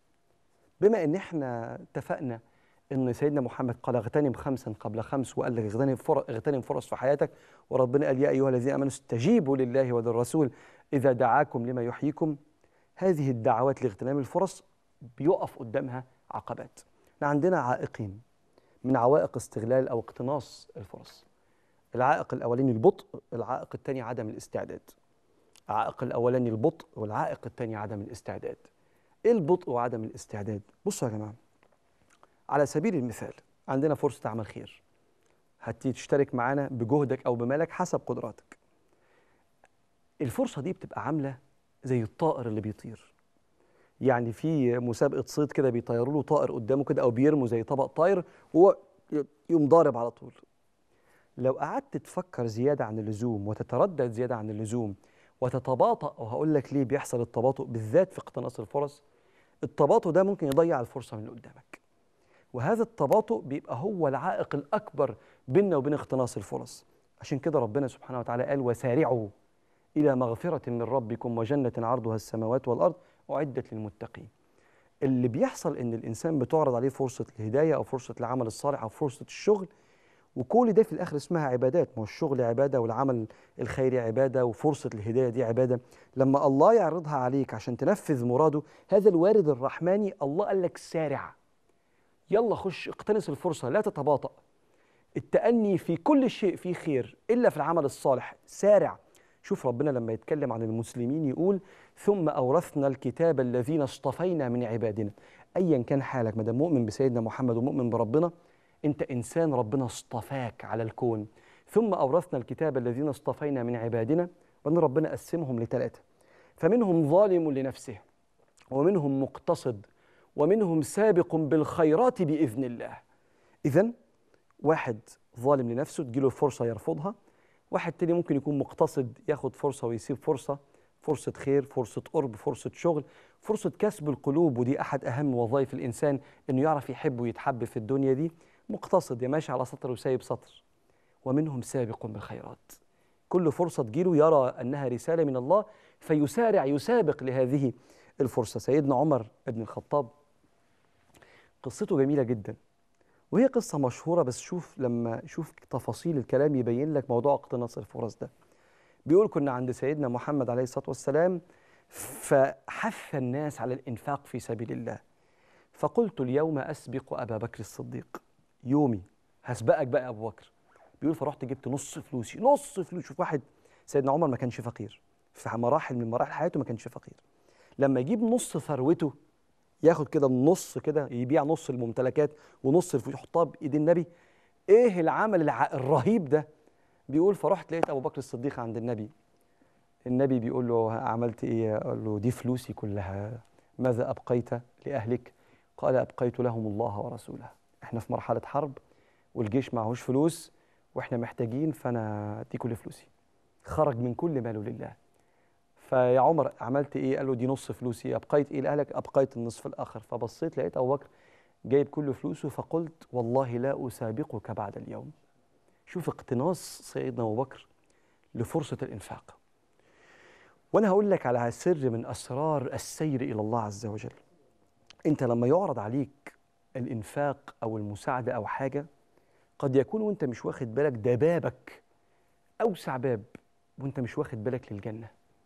بما ان احنا اتفقنا ان سيدنا محمد قال اغتنم خمسا قبل خمس وقال لك اغتنم فرص اغتنم فرص في حياتك وربنا قال يا ايها الذين امنوا استجيبوا لله وللرسول اذا دعاكم لما يحييكم هذه الدعوات لاغتنام الفرص بيقف قدامها عقبات احنا عندنا عائقين من عوائق استغلال او اقتناص الفرص العائق الاولاني البطء العائق الثاني عدم الاستعداد العائق الاولاني البطء والعائق الثاني عدم الاستعداد ايه البطء وعدم الاستعداد بصوا يا جماعه على سبيل المثال عندنا فرصة عمل خير هتيجي تشترك معانا بجهدك أو بمالك حسب قدراتك الفرصة دي بتبقى عاملة زي الطائر اللي بيطير يعني في مسابقة صيد كده بيطيروا له طائر قدامه كده أو بيرموا زي طبق طاير وهو يقوم ضارب على طول لو قعدت تفكر زيادة عن اللزوم وتتردد زيادة عن اللزوم وتتباطأ وهقول لك ليه بيحصل التباطؤ بالذات في اقتناص الفرص التباطؤ ده ممكن يضيع الفرصة من اللي قدامك وهذا التباطؤ بيبقى هو العائق الأكبر بيننا وبين اقتناص الفرص عشان كده ربنا سبحانه وتعالى قال وسارعوا إلى مغفرة من ربكم وجنة عرضها السماوات والأرض أعدت للمتقين اللي بيحصل إن الإنسان بتعرض عليه فرصة الهداية أو فرصة العمل الصالح أو فرصة الشغل وكل ده في الآخر اسمها عبادات ما هو الشغل عبادة والعمل الخيري عبادة وفرصة الهداية دي عبادة لما الله يعرضها عليك عشان تنفذ مراده هذا الوارد الرحماني الله قال لك سارع يلا خش اقتنص الفرصة لا تتباطأ التأني في كل شيء فيه خير إلا في العمل الصالح سارع شوف ربنا لما يتكلم عن المسلمين يقول ثم أورثنا الكتاب الذين اصطفينا من عبادنا أيا كان حالك ما دام مؤمن بسيدنا محمد ومؤمن بربنا أنت إنسان ربنا اصطفاك على الكون ثم أورثنا الكتاب الذين اصطفينا من عبادنا وأن ربنا قسمهم لثلاثة فمنهم ظالم لنفسه ومنهم مقتصد ومنهم سابق بالخيرات باذن الله. اذا واحد ظالم لنفسه تجيله فرصه يرفضها، واحد تاني ممكن يكون مقتصد ياخد فرصه ويسيب فرصه، فرصه خير، فرصه قرب، فرصه شغل، فرصه كسب القلوب ودي احد اهم وظائف الانسان انه يعرف يحب ويتحب في الدنيا دي، مقتصد يا ماشي على سطر وسايب سطر. ومنهم سابق بالخيرات. كل فرصه تجيله يرى انها رساله من الله فيسارع يسابق لهذه الفرصه، سيدنا عمر بن الخطاب قصته جميلة جدا وهي قصة مشهورة بس شوف لما شوف تفاصيل الكلام يبين لك موضوع اقتناص الفرص ده بيقول كنا عند سيدنا محمد عليه الصلاة والسلام فحث الناس على الإنفاق في سبيل الله فقلت اليوم أسبق أبا بكر الصديق يومي هسبقك بقى يا أبو بكر بيقول فرحت جبت نص فلوسي نص فلوس شوف واحد سيدنا عمر ما كانش فقير في مراحل من مراحل حياته ما كانش فقير لما يجيب نص ثروته ياخد كده النص كده يبيع نص الممتلكات ونص الفلوس يحطها بايد النبي ايه العمل الع... الرهيب ده بيقول فرحت لقيت ابو بكر الصديق عند النبي النبي بيقول له عملت ايه قال له دي فلوسي كلها ماذا ابقيت لاهلك قال ابقيت لهم الله ورسوله احنا في مرحله حرب والجيش معهوش فلوس واحنا محتاجين فانا دي كل فلوسي خرج من كل ماله لله فيا عمر عملت ايه قال له دي نص فلوسي ابقيت ايه لاهلك ابقيت النصف الاخر فبصيت لقيت ابو بكر جايب كل فلوسه فقلت والله لا اسابقك بعد اليوم شوف اقتناص سيدنا ابو بكر لفرصه الانفاق وانا هقول لك على سر من اسرار السير الى الله عز وجل انت لما يعرض عليك الانفاق او المساعده او حاجه قد يكون وانت مش واخد بالك ده بابك اوسع باب وانت مش واخد بالك للجنه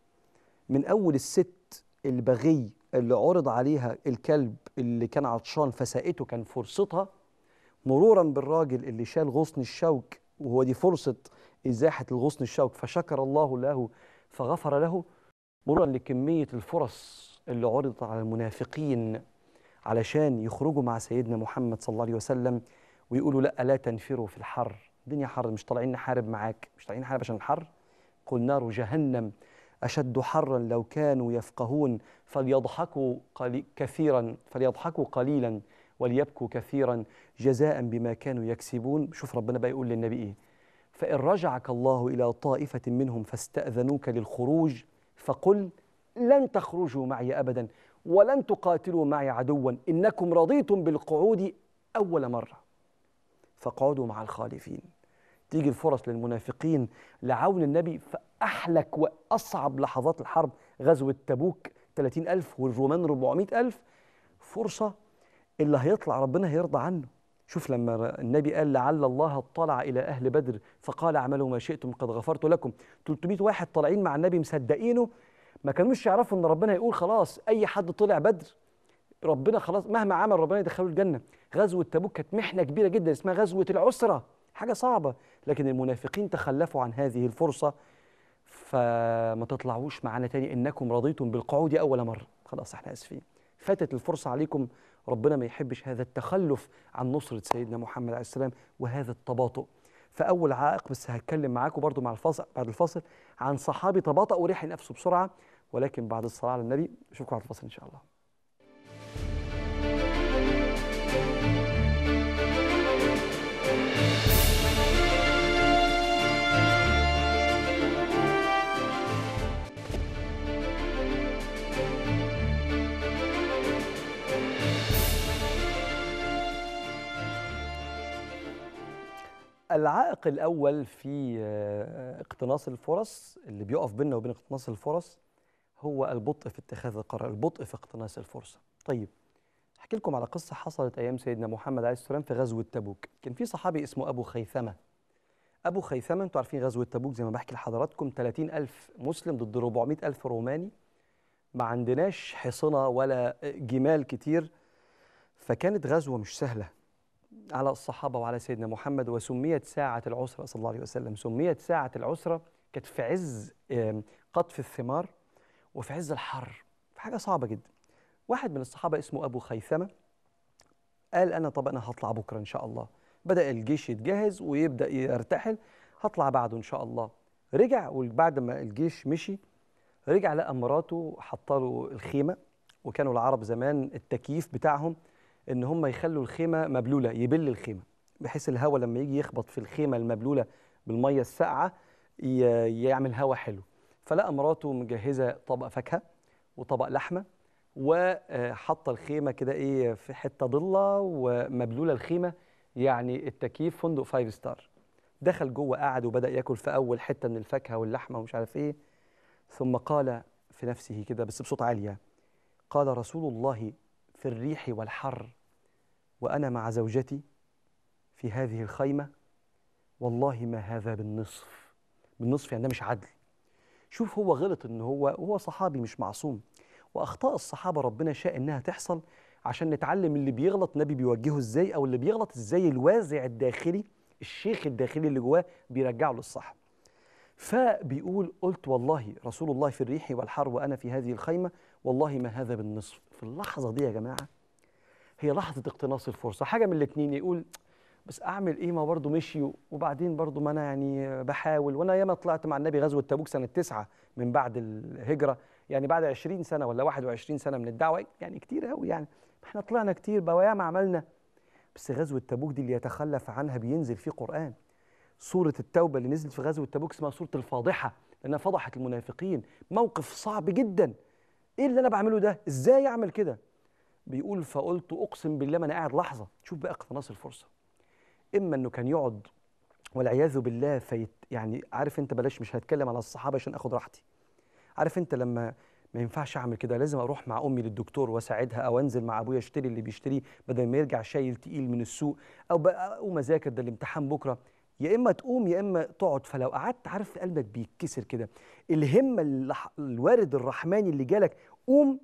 من اول الست البغي اللي عرض عليها الكلب اللي كان عطشان فسقته كان فرصتها مرورا بالراجل اللي شال غصن الشوك وهو دي فرصه ازاحه الغصن الشوك فشكر الله له فغفر له مرورا لكميه الفرص اللي عرضت على المنافقين علشان يخرجوا مع سيدنا محمد صلى الله عليه وسلم ويقولوا لا لا تنفروا في الحر الدنيا حر مش طالعين نحارب معاك مش طالعين نحارب عشان الحر قل نار جهنم أشد حرا لو كانوا يفقهون فليضحكوا قلي كثيرا فليضحكوا قليلا وليبكوا كثيرا جزاء بما كانوا يكسبون شوف ربنا بقى يقول للنبي إيه فإن رجعك الله إلى طائفة منهم فاستأذنوك للخروج فقل لن تخرجوا معي أبدا ولن تقاتلوا معي عدوا إنكم رضيتم بالقعود أول مرة فاقعدوا مع الخالفين تيجي الفرص للمنافقين لعون النبي في أحلك وأصعب لحظات الحرب غزوة تبوك 30 ألف والرومان 400 ألف فرصة اللي هيطلع ربنا هيرضى عنه شوف لما النبي قال لعل الله اطلع إلى أهل بدر فقال اعملوا ما شئتم قد غفرت لكم 300 واحد طالعين مع النبي مصدقينه ما كانوش يعرفوا ان ربنا يقول خلاص اي حد طلع بدر ربنا خلاص مهما عمل ربنا يدخله الجنه غزوه تبوك كانت محنه كبيره جدا اسمها غزوه العسره حاجه صعبه لكن المنافقين تخلفوا عن هذه الفرصه فما تطلعوش معانا تاني انكم رضيتم بالقعود اول مره خلاص احنا اسفين فاتت الفرصه عليكم ربنا ما يحبش هذا التخلف عن نصره سيدنا محمد عليه السلام وهذا التباطؤ فاول عائق بس هتكلم معاكم برضو مع الفاصل بعد الفاصل عن صحابي تباطأ وريح نفسه بسرعه ولكن بعد الصلاه على النبي اشوفكم على الفاصل ان شاء الله العائق الأول في آه، اقتناص الفرص اللي بيقف بيننا وبين اقتناص الفرص هو البطء في اتخاذ القرار البطء في اقتناص الفرصة طيب احكي لكم على قصة حصلت أيام سيدنا محمد عليه السلام في غزوة تبوك كان في صحابي اسمه أبو خيثمة أبو خيثمة أنتوا عارفين غزوة تبوك زي ما بحكي لحضراتكم 30 ألف مسلم ضد 400 ألف روماني ما عندناش حصنة ولا جمال كتير فكانت غزوة مش سهلة على الصحابة وعلى سيدنا محمد وسميت ساعة العسرة صلى الله عليه وسلم سميت ساعة العسرة كانت في عز آم، قطف الثمار وفي عز الحر في حاجة صعبة جدا واحد من الصحابة اسمه أبو خيثمة قال أنا طب أنا هطلع بكرة إن شاء الله بدأ الجيش يتجهز ويبدأ يرتحل هطلع بعده إن شاء الله رجع وبعد ما الجيش مشي رجع لقى مراته حاطه له الخيمة وكانوا العرب زمان التكييف بتاعهم ان هم يخلوا الخيمه مبلوله يبل الخيمه بحيث الهواء لما يجي يخبط في الخيمه المبلوله بالميه الساقعه ي- يعمل هواء حلو فلقى مراته مجهزه طبق فاكهه وطبق لحمه وحاطه الخيمه كده ايه في حته ضله ومبلوله الخيمه يعني التكييف فندق فايف ستار دخل جوه قعد وبدا ياكل في اول حته من الفاكهه واللحمه ومش عارف ايه ثم قال في نفسه كده بس بصوت عالي يعني، قال رسول الله في الريح والحر وانا مع زوجتي في هذه الخيمه والله ما هذا بالنصف بالنصف يعني ده مش عدل شوف هو غلط ان هو هو صحابي مش معصوم واخطاء الصحابه ربنا شاء انها تحصل عشان نتعلم اللي بيغلط النبي بيوجهه ازاي او اللي بيغلط ازاي الوازع الداخلي الشيخ الداخلي اللي جواه بيرجعه للصح فبيقول قلت والله رسول الله في الريح والحر وانا في هذه الخيمه والله ما هذا بالنصف في اللحظه دي يا جماعه هي لحظه اقتناص الفرصه حاجه من الاثنين يقول بس اعمل ايه ما برضه مشي وبعدين برضه ما انا يعني بحاول وانا ياما طلعت مع النبي غزوه تبوك سنه تسعة من بعد الهجره يعني بعد 20 سنه ولا 21 سنه من الدعوه يعني كتير قوي يعني احنا طلعنا كتير بقى ياما عملنا بس غزوه تبوك دي اللي يتخلف عنها بينزل فيه قران سوره التوبه اللي نزلت في غزوه تبوك اسمها سوره الفاضحه لانها فضحت المنافقين موقف صعب جدا ايه اللي انا بعمله ده ازاي اعمل كده بيقول فقلت اقسم بالله ما انا قاعد لحظه شوف بقى اقتناص الفرصه اما انه كان يقعد والعياذ بالله فيت يعني عارف انت بلاش مش هتكلم على الصحابه عشان اخد راحتي عارف انت لما ما ينفعش اعمل كده لازم اروح مع امي للدكتور واساعدها او انزل مع ابويا اشتري اللي بيشتريه بدل ما يرجع شايل تقيل من السوق او بقى اقوم اذاكر ده الامتحان بكره يا اما تقوم يا اما تقعد فلو قعدت عارف قلبك بيتكسر كده الهمه اللح... الوارد الرحماني اللي جالك قوم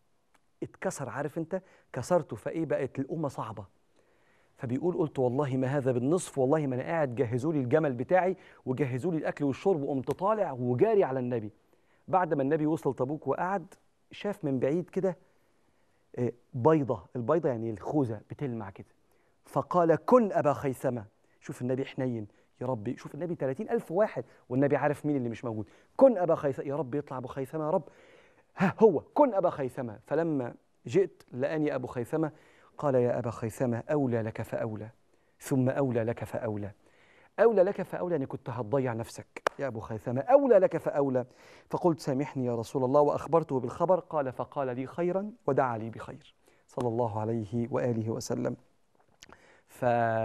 اتكسر عارف انت كسرته فايه بقت الامه صعبه فبيقول قلت والله ما هذا بالنصف والله ما انا قاعد جهزوا لي الجمل بتاعي وجهزوا لي الاكل والشرب وقمت طالع وجاري على النبي بعد ما النبي وصل تبوك وقعد شاف من بعيد كده آه، بيضه البيضه يعني الخوذه بتلمع كده فقال كن ابا خيثمه شوف النبي حنين يا رب شوف النبي 30 ألف واحد والنبي عارف مين اللي مش موجود كن أبا خيثمة يا رب يطلع أبو خيثمة يا رب ها هو كن أبا خيثمة فلما جئت لأني أبو خيثمة قال يا أبا خيثمة أولى لك فأولى ثم أولى لك فأولى أولى لك فأولى يعني كنت هتضيع نفسك يا أبو خيثمة أولى لك فأولى فقلت سامحني يا رسول الله وأخبرته بالخبر قال فقال لي خيرا ودعا لي بخير صلى الله عليه وآله وسلم ف...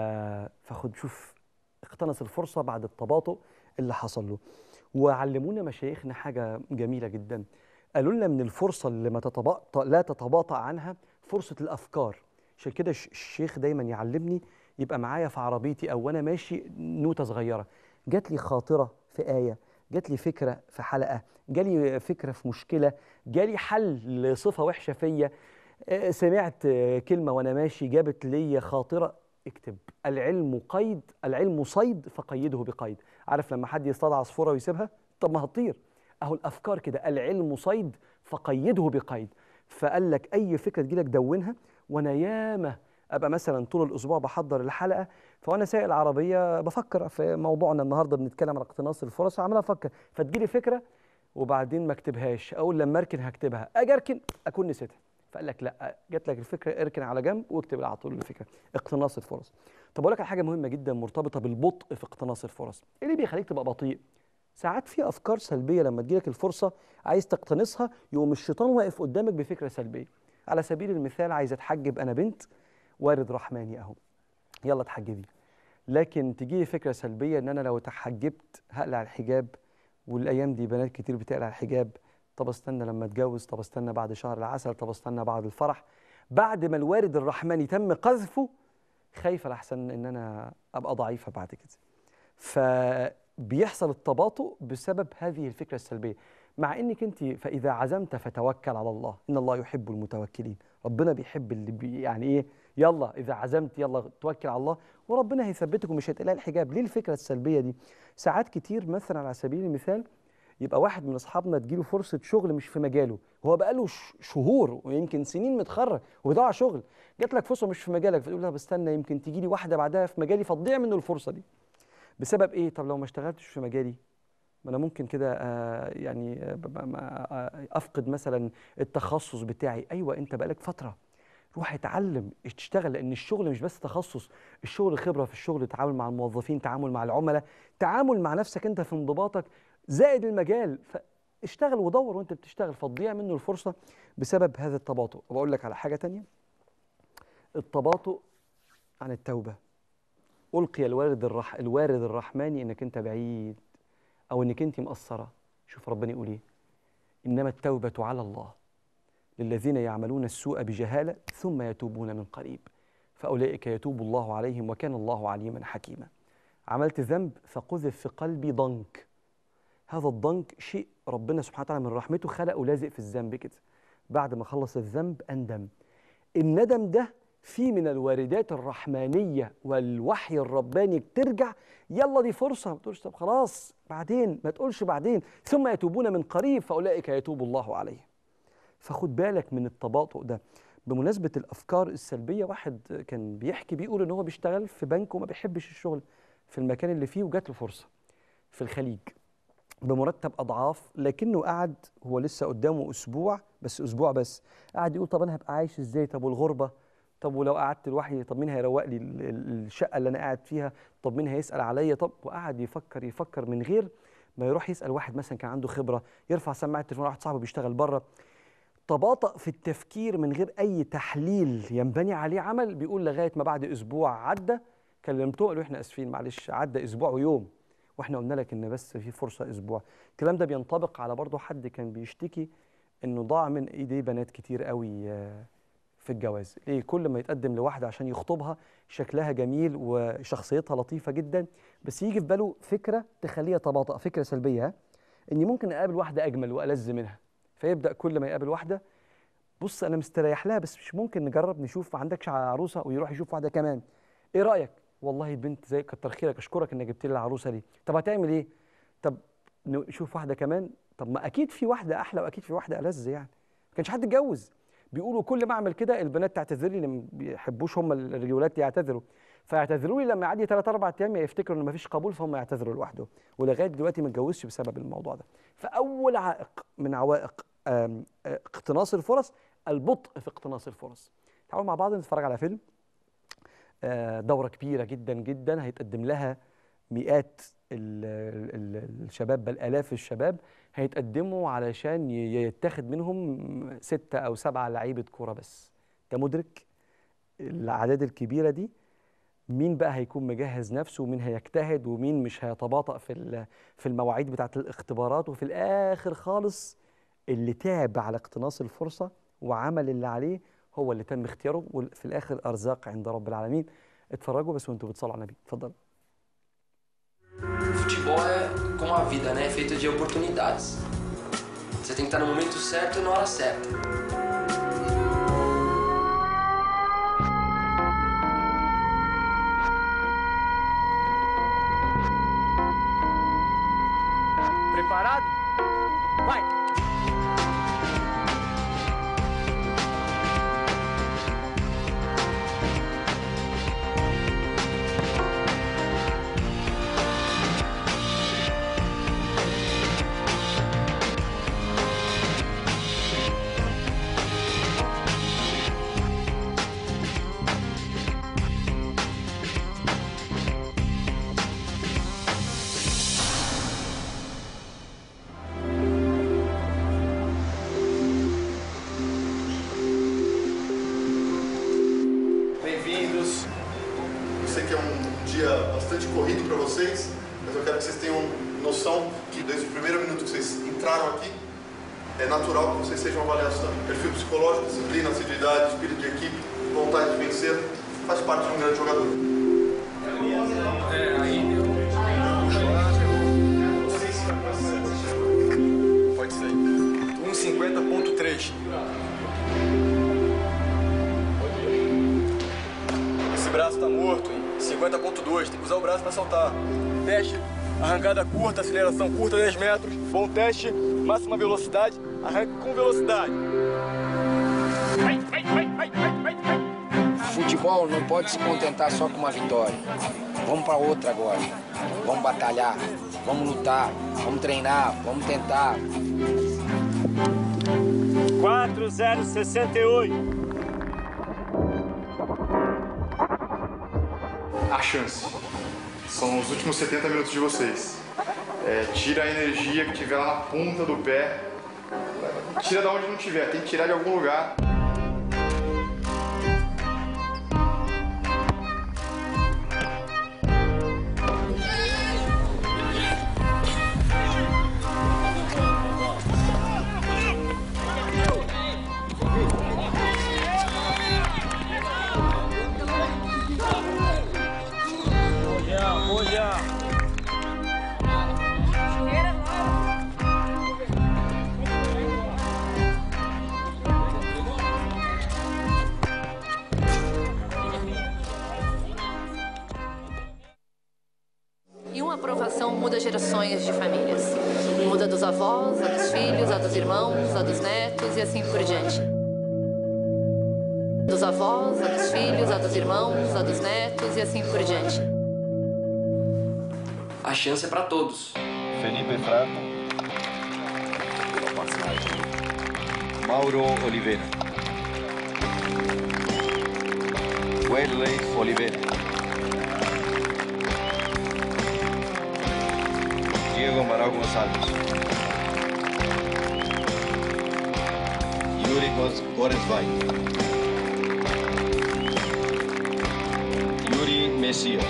فخد شوف اقتنص الفرصة بعد التباطؤ اللي حصل له وعلمونا مشايخنا حاجة جميلة جدا قالوا لنا من الفرصة اللي ما تتباطأ لا تتباطأ عنها فرصة الأفكار عشان كده الش- الشيخ دايما يعلمني يبقى معايا في عربيتي أو وأنا ماشي نوتة صغيرة جات لي خاطرة في آية جات لي فكرة في حلقة جالي فكرة في مشكلة جالي حل لصفة وحشة فيا آه، سمعت آه، كلمة وأنا ماشي جابت لي خاطرة اكتب العلم قيد العلم صيد فقيده بقيد عارف لما حد يصطاد عصفورة ويسيبها طب ما هتطير اهو الافكار كده العلم صيد فقيده بقيد فقال لك اي فكره تجيلك دونها وانا ياما ابقى مثلا طول الاسبوع بحضر الحلقه فوانا سايق العربيه بفكر في موضوعنا النهارده بنتكلم عن اقتناص الفرص عمال افكر فتجيلي فكره وبعدين ما اكتبهاش اقول لما اركن هكتبها اجي اركن اكون نسيتها فقال لك لا جات لك الفكره اركن على جنب واكتب على طول الفكره اقتناص الفرص طب اقول لك على حاجه مهمه جدا مرتبطه بالبطء في اقتناص الفرص ايه اللي بيخليك تبقى بطيء ساعات في افكار سلبيه لما تجيلك الفرصه عايز تقتنصها يقوم الشيطان واقف قدامك بفكره سلبيه على سبيل المثال عايز اتحجب انا بنت وارد رحماني اهو يلا اتحجبي لكن تجيلي فكره سلبيه ان انا لو اتحجبت هقلع الحجاب والايام دي بنات كتير بتقلع الحجاب طب استنى لما اتجوز طب استنى بعد شهر العسل طب استنى بعد الفرح بعد ما الوارد الرحماني تم قذفه خايفه لحسن ان انا ابقى ضعيفه بعد كده فبيحصل التباطؤ بسبب هذه الفكره السلبيه مع انك انت فاذا عزمت فتوكل على الله ان الله يحب المتوكلين ربنا بيحب اللي بي يعني ايه يلا اذا عزمت يلا توكل على الله وربنا هيثبتك ومش هتقلع الحجاب ليه الفكره السلبيه دي ساعات كتير مثلا على سبيل المثال يبقى واحد من اصحابنا تجيله فرصه شغل مش في مجاله هو بقاله ش- شهور ويمكن سنين متخرج وبيدور على شغل جات لك فرصه مش في مجالك فتقول لها بستنى يمكن تجي لي واحده بعدها في مجالي فتضيع منه الفرصه دي بسبب ايه طب لو ما اشتغلتش في مجالي ما انا ممكن كده آه، يعني آه، ب- ب- ما- آه، افقد مثلا التخصص بتاعي ايوه انت بقالك فتره روح اتعلم تشتغل لان الشغل مش بس تخصص الشغل خبره في الشغل تعامل مع الموظفين تعامل مع العملاء تعامل مع نفسك انت في انضباطك زائد المجال فاشتغل ودور وانت بتشتغل فتضيع منه الفرصه بسبب هذا التباطؤ وبقول لك على حاجه تانية التباطؤ عن التوبه القي الوارد الرح الوارد الرحماني انك انت بعيد او انك انت مقصره شوف ربنا يقول ايه انما التوبه على الله للذين يعملون السوء بجهاله ثم يتوبون من قريب فاولئك يتوب الله عليهم وكان الله عليما حكيما عملت ذنب فقذف في قلبي ضنك هذا الضنك شيء ربنا سبحانه وتعالى من رحمته خلقه لازق في الذنب كده بعد ما خلص الذنب اندم الندم ده فيه من الواردات الرحمانيه والوحي الرباني ترجع يلا دي فرصه ما تقولش طب خلاص بعدين ما تقولش بعدين ثم يتوبون من قريب فاولئك يتوب الله عليهم فخد بالك من التباطؤ ده بمناسبة الأفكار السلبية واحد كان بيحكي بيقول إن هو بيشتغل في بنك وما بيحبش الشغل في المكان اللي فيه وجات له فرصة في الخليج بمرتب أضعاف لكنه قعد هو لسه قدامه أسبوع بس أسبوع بس قعد يقول طب أنا هبقى عايش إزاي طب والغربة طب ولو قعدت لوحدي طب مين هيروق لي ال- ال- الشقة اللي أنا قاعد فيها طب مين هيسأل عليا طب وقعد يفكر يفكر من غير ما يروح يسأل واحد مثلا كان عنده خبرة يرفع سماعة التليفون واحد صاحبه بيشتغل بره تباطأ في التفكير من غير أي تحليل ينبني عليه عمل بيقول لغاية ما بعد أسبوع عدى كلمته قالوا إحنا آسفين معلش عدى أسبوع ويوم وإحنا قلنا لك إن بس في فرصة أسبوع الكلام ده بينطبق على برضه حد كان بيشتكي إنه ضاع من إيديه بنات كتير قوي آه، في الجواز ليه كل ما يتقدم لواحدة عشان يخطبها شكلها جميل وشخصيتها لطيفة جدا بس يجي في باله فكرة تخليه يتباطأ فكرة سلبية ها؟ إني ممكن أقابل واحدة أجمل وألذ منها فيبدا كل ما يقابل واحده بص انا مستريح لها بس مش ممكن نجرب نشوف ما عندكش عروسه ويروح يشوف واحده كمان ايه رايك والله البنت زي كتر خيرك اشكرك انك جبت لي العروسه دي طب هتعمل ايه طب نشوف واحده كمان طب ما اكيد في واحده احلى واكيد في واحده ألذ يعني ما كانش حد اتجوز بيقولوا كل ما اعمل كده البنات تعتذر لي لما بيحبوش هم الرجولات يعتذروا فيعتذروا لي لما يعدي 3 4 ايام يفتكروا ان مفيش قبول فهم يعتذروا لوحدهم ولغايه دلوقتي ما اتجوزش بسبب الموضوع ده فاول عائق من عوائق آم، آه، اقتناص الفرص البطء في اقتناص الفرص تعالوا مع بعض نتفرج على فيلم آه، دورة كبيرة جدا جدا هيتقدم لها مئات ال- ال- ال- الشباب بل آلاف الشباب هيتقدموا علشان ي- يتاخد منهم ستة أو سبعة لعيبة كورة بس أنت مدرك الأعداد الكبيرة دي مين بقى هيكون مجهز نفسه ومين هيجتهد ومين مش هيتباطأ في ال- في المواعيد بتاعة الاختبارات وفي الآخر خالص اللي تعب على اقتناص الفرصة وعمل اللي عليه هو اللي تم اختياره وفي الآخر أرزاق عند رب العالمين اتفرجوا بس وانتوا بتصلوا على النبي اتفضل Futebol é como a vida, né? É feito de oportunidades. Você tem que estar no momento certo e na hora certa. Preparado? Vai! Bem-vindos. Eu sei que é um dia bastante corrido para vocês, mas eu quero que vocês tenham noção que desde o primeiro minuto que vocês entraram aqui, é natural que vocês sejam avaliados também. Perfil psicológico, disciplina, assiduidade, espírito de equipe, vontade de vencer, faz parte de um grande jogador. Pode ser. 1,50.3. Esse braço tá morto, hein? 50.2, tem que usar o braço para saltar. Teste, arrancada curta, aceleração curta, 10 metros. Bom teste, máxima velocidade, arranque com velocidade. Futebol não pode se contentar só com uma vitória. Vamos para outra agora. Vamos batalhar, vamos lutar, vamos treinar, vamos tentar. 4068. A chance. São os últimos 70 minutos de vocês. É, tira a energia que tiver lá na ponta do pé. Tira da onde não tiver, tem que tirar de algum lugar. Olha, olha. gerações de famílias. Muda dos avós, a dos filhos, a dos irmãos, a dos netos e assim por diante. Dos avós, a dos filhos, a dos irmãos, a dos netos e assim por diante. A chance é para todos. Felipe Frato. Mauro Oliveira. Wesley Oliveira. Diego Amaral Gonçalves. Yuri Gos- Goresvai. Yuri Messias.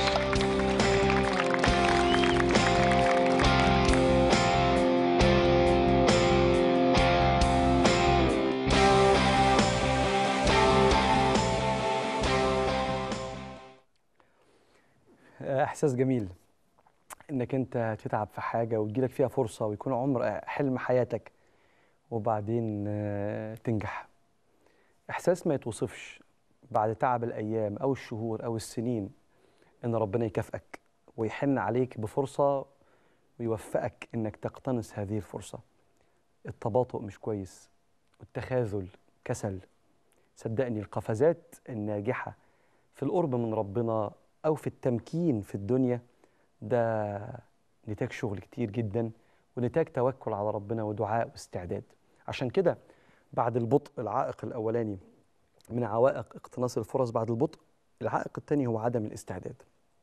احساس جميل انك انت تتعب في حاجه وتجيلك فيها فرصه ويكون عمر حلم حياتك وبعدين آه، تنجح احساس ما يتوصفش بعد تعب الايام او الشهور او السنين ان ربنا يكافئك ويحن عليك بفرصه ويوفقك انك تقتنص هذه الفرصه التباطؤ مش كويس والتخاذل كسل صدقني القفزات الناجحه في القرب من ربنا او في التمكين في الدنيا ده نتاج شغل كتير جدا ونتاج توكل على ربنا ودعاء واستعداد عشان كده بعد البطء العائق الاولاني من عوائق اقتناص الفرص بعد البطء العائق الثاني هو عدم الاستعداد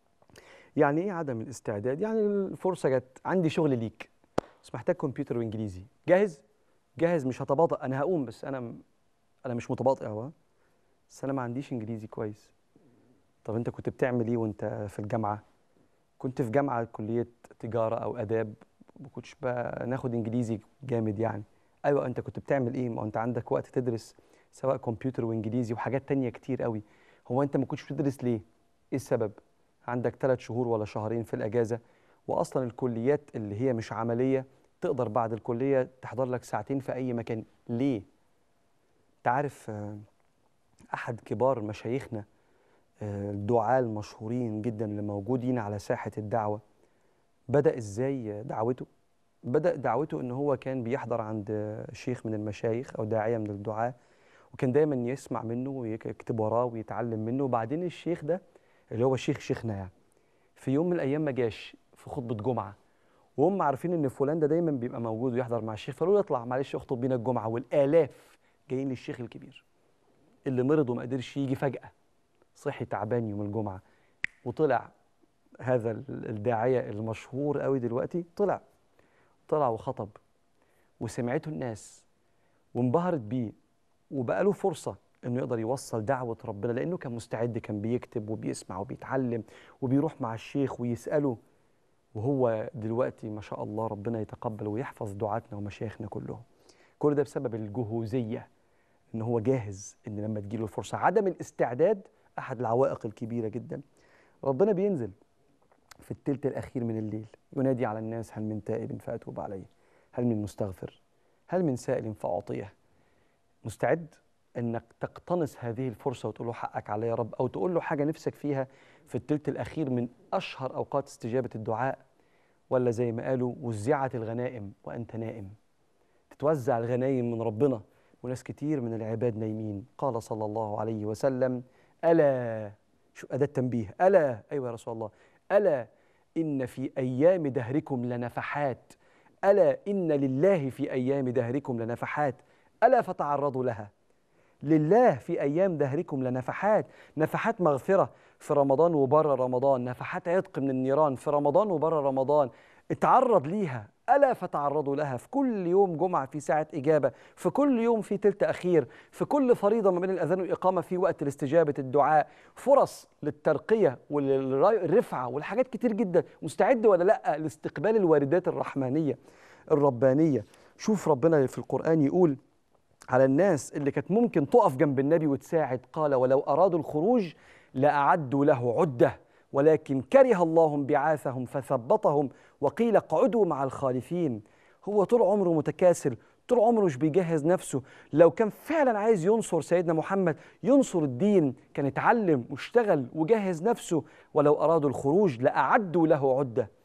يعني ايه عدم الاستعداد يعني الفرصه جت عندي شغل ليك بس محتاج كمبيوتر وانجليزي جاهز جاهز مش هتباطأ انا هقوم بس انا انا مش متباطئ اهو بس انا ما عنديش انجليزي كويس طب انت كنت بتعمل ايه وانت في الجامعه كنت في جامعه كليه تجاره او اداب ما كنتش بقى ناخد انجليزي جامد يعني ايوه انت كنت بتعمل ايه ما انت عندك وقت تدرس سواء كمبيوتر وانجليزي وحاجات تانية كتير قوي هو انت ما كنتش بتدرس ليه ايه السبب عندك ثلاث شهور ولا شهرين في الاجازه واصلا الكليات اللي هي مش عمليه تقدر بعد الكليه تحضر لك ساعتين في اي مكان ليه انت عارف آه، احد كبار مشايخنا آه، الدعاة المشهورين جدا اللي موجودين على ساحة الدعوة بدأ ازاي دعوته؟ بدأ دعوته ان هو كان بيحضر عند شيخ من المشايخ او داعية من الدعاة وكان دايما يسمع منه ويكتب وراه ويتعلم منه وبعدين الشيخ ده اللي هو شيخ شيخنا يعني في يوم من الايام ما جاش في خطبة جمعة وهم عارفين ان فلان ده دايما بيبقى موجود ويحضر مع الشيخ فقالوا له اطلع معلش اخطب بينا الجمعة والالاف جايين للشيخ الكبير اللي مرض وما قدرش يجي فجأة صحي تعبان يوم الجمعة وطلع هذا ال- الداعية المشهور قوي دلوقتي طلع طلع وخطب وسمعته الناس وانبهرت بيه وبقى له فرصة انه يقدر يوصل دعوة ربنا لانه كان مستعد كان بيكتب وبيسمع وبيتعلم وبيروح مع الشيخ ويسأله وهو دلوقتي ما شاء الله ربنا يتقبل ويحفظ دعاتنا ومشايخنا كلهم كل ده بسبب الجهوزية ان هو جاهز ان لما تجيله الفرصة عدم الاستعداد احد العوائق الكبيرة جدا ربنا بينزل في التلت الاخير من الليل ينادي على الناس هل من تائب فاتوب عليه هل من مستغفر هل من سائل فاعطيه مستعد انك تقتنص هذه الفرصه وتقول له حقك عليا يا رب او تقول له حاجه نفسك فيها في التلت الاخير من اشهر اوقات استجابه الدعاء ولا زي ما قالوا وزعت الغنائم وانت نائم تتوزع الغنايم من ربنا وناس كتير من العباد نايمين قال صلى الله عليه وسلم الا شو اداه تنبيه الا ايوه يا رسول الله الا ان في ايام دهركم لنفحات الا ان لله في ايام دهركم لنفحات الا فتعرضوا لها لله في ايام دهركم لنفحات نفحات مغفره في رمضان وبره رمضان نفحات عتق من النيران في رمضان وبره رمضان اتعرض ليها الا فتعرضوا لها في كل يوم جمعه في ساعه اجابه في كل يوم في تلت اخير في كل فريضه ما بين الاذان والاقامه في وقت لاستجابه الدعاء فرص للترقيه والرفعه والحاجات كتير جدا مستعد ولا لا لاستقبال الواردات الرحمانيه الربانيه شوف ربنا في القران يقول على الناس اللي كانت ممكن تقف جنب النبي وتساعد قال ولو أرادوا الخروج لأعدوا له عدة ولكن كره الله انبعاثهم فثبطهم وقيل اقعدوا مع الخالفين هو طول عمره متكاسل طول عمره مش بيجهز نفسه لو كان فعلا عايز ينصر سيدنا محمد ينصر الدين كان اتعلم واشتغل وجهز نفسه ولو أرادوا الخروج لأعدوا له عدة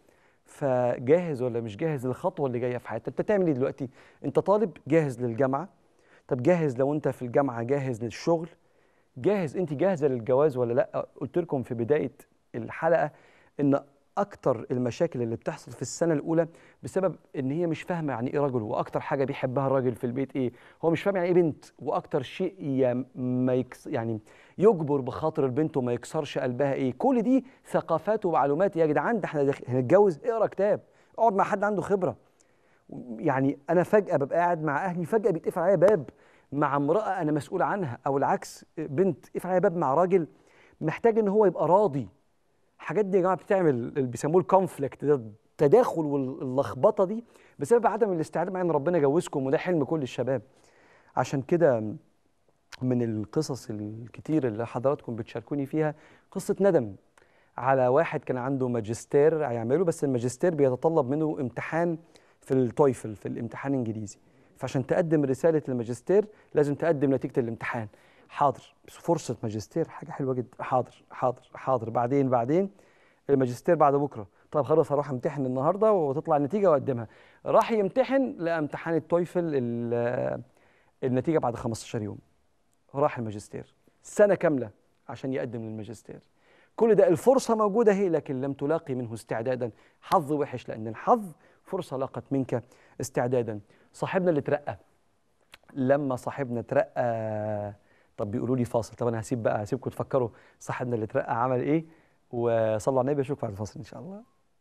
فجاهز ولا مش جاهز للخطوه اللي جايه في حياتك انت تعمل ايه دلوقتي انت طالب جاهز للجامعه طب جاهز لو انت في الجامعه جاهز للشغل جاهز انت جاهزه للجواز ولا لا قلت لكم في بدايه الحلقه ان اكتر المشاكل اللي بتحصل في السنه الاولى بسبب ان هي مش فاهمه يعني ايه رجل واكتر حاجه بيحبها الراجل في البيت ايه هو مش فاهم يعني ايه بنت واكتر شيء ي- ما يكس يعني يجبر بخاطر البنت وما يكسرش قلبها ايه كل دي ثقافات ومعلومات يا جدعان ده احنا داخل- هنتجوز اقرا كتاب اقعد مع حد عنده خبره يعني انا فجاه ببقى قاعد مع اهلي فجاه بيتقفل عليا باب مع امراه انا مسؤول عنها او العكس بنت يقفل عليا باب مع راجل محتاج ان هو يبقى راضي الحاجات دي يا جماعه بتعمل اللي بيسموه الكونفليكت ده التداخل واللخبطه دي بسبب عدم الاستعداد مع ان ربنا يجوزكم وده حلم كل الشباب عشان كده من القصص الكتير اللي حضراتكم بتشاركوني فيها قصه ندم على واحد كان عنده ماجستير هيعمله بس الماجستير بيتطلب منه امتحان في التويفل في الامتحان الانجليزي فعشان تقدم رساله الماجستير لازم تقدم نتيجه الامتحان حاضر بس فرصه ماجستير حاجه حلوه جدا حاضر حاضر حاضر بعدين بعدين الماجستير بعد بكره طب خلاص هروح امتحن النهارده وتطلع النتيجه واقدمها راح يمتحن لقى امتحان التويفل ال- النتيجه بعد 15 يوم راح الماجستير سنه كامله عشان يقدم للماجستير كل ده الفرصه موجوده هي لكن لم تلاقي منه استعدادا حظ وحش لان الحظ فرصه لاقت منك استعدادا صاحبنا اللي اترقى لما صاحبنا اترقى طب بيقولوا لي فاصل طب انا هسيب بقى هسيبكم تفكروا صاحبنا اللي اترقى عمل ايه وصلوا على النبي اشوفكم بعد الفاصل ان شاء الله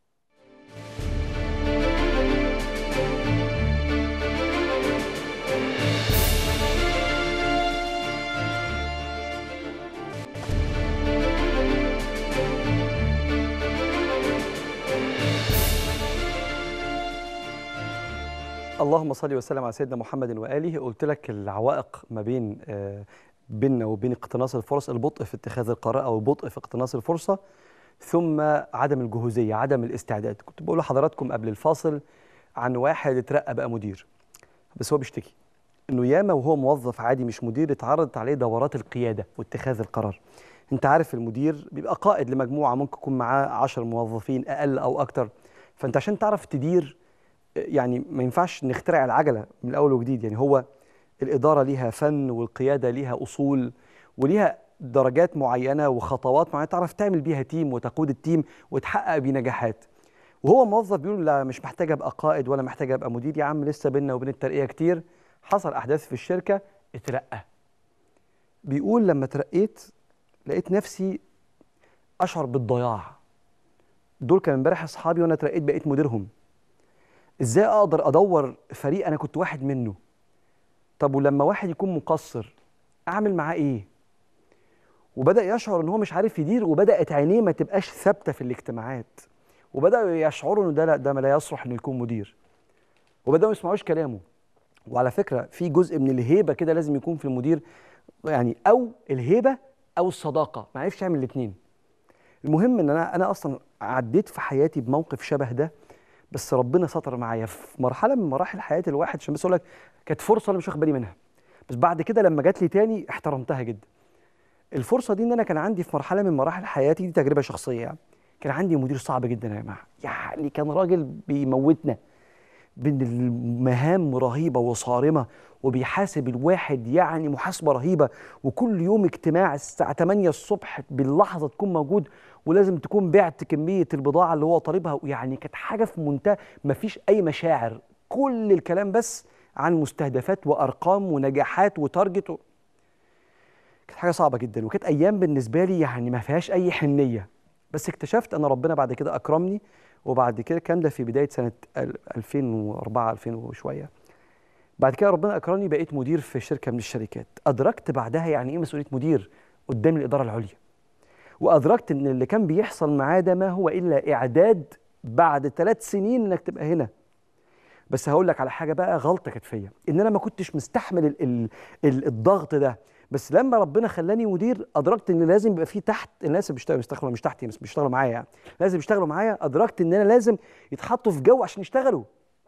اللهم صل وسلم على سيدنا محمد واله قلت لك العوائق ما بين آه، بيننا وبين اقتناص الفرص البطء في اتخاذ القرار او البطء في اقتناص الفرصه ثم عدم الجهوزيه عدم الاستعداد كنت بقول لحضراتكم قبل الفاصل عن واحد اترقى بقى مدير بس هو بيشتكي انه ياما وهو موظف عادي مش مدير اتعرضت عليه دورات القياده واتخاذ القرار انت عارف المدير بيبقى قائد لمجموعه ممكن يكون معاه 10 موظفين اقل او اكتر فانت عشان تعرف تدير يعني ما ينفعش نخترع العجله من الاول وجديد يعني هو الاداره ليها فن والقياده ليها اصول وليها درجات معينه وخطوات معينه تعرف تعمل بيها تيم وتقود التيم وتحقق بيه نجاحات وهو موظف بيقول لا مش محتاج ابقى قائد ولا محتاج ابقى مدير يا عم لسه بينا وبين الترقيه كتير حصل احداث في الشركه اترقى بيقول لما ترقيت لقيت نفسي اشعر بالضياع دول كان امبارح اصحابي وانا اترقيت بقيت مديرهم ازاي اقدر ادور فريق انا كنت واحد منه طب ولما واحد يكون مقصر اعمل معاه ايه وبدا يشعر ان هو مش عارف يدير وبدات عينيه ما تبقاش ثابته في الاجتماعات وبداوا يشعروا انه ده لا ده ما لا يصلح انه يكون مدير وبداوا ما يسمعوش كلامه وعلى فكره في جزء من الهيبه كده لازم يكون في المدير يعني او الهيبه او الصداقه ما عرفش يعمل الاثنين المهم ان انا انا اصلا عديت في حياتي بموقف شبه ده بس ربنا ستر معايا في مرحله من مراحل حياه الواحد عشان بس اقول لك كانت فرصه انا مش واخد بالي منها بس بعد كده لما جات لي تاني احترمتها جدا الفرصه دي ان انا كان عندي في مرحله من مراحل حياتي دي تجربه شخصيه يعني كان عندي مدير صعب جدا يا جماعه يعني كان راجل بيموتنا بين المهام رهيبه وصارمه وبيحاسب الواحد يعني محاسبه رهيبه وكل يوم اجتماع الساعه 8 الصبح باللحظه تكون موجود ولازم تكون بعت كميه البضاعه اللي هو طالبها يعني كانت حاجه في منتهى مفيش اي مشاعر كل الكلام بس عن مستهدفات وارقام ونجاحات وتارجت و... كانت حاجه صعبه جدا وكانت ايام بالنسبه لي يعني ما فيهاش اي حنيه بس اكتشفت ان ربنا بعد كده اكرمني وبعد كده الكلام ده في بدايه سنه 2004 2000 وشويه بعد كده ربنا اكرمني بقيت مدير في شركه من الشركات ادركت بعدها يعني ايه مسؤوليه مدير قدام الاداره العليا وادركت ان اللي كان بيحصل معاه ده ما هو الا اعداد بعد ثلاث سنين انك تبقى هنا بس هقول لك على حاجه بقى غلطه كانت فيا ان انا ما كنتش مستحمل ال ال ال الضغط ده بس لما ربنا خلاني مدير ادركت ان لازم يبقى في تحت الناس اللي بيشتغلوا بيشتغلوا مش تحتي بس بيشتغلوا معايا يعني لازم يشتغلوا معايا ادركت ان انا لازم يتحطوا في جو عشان يشتغلوا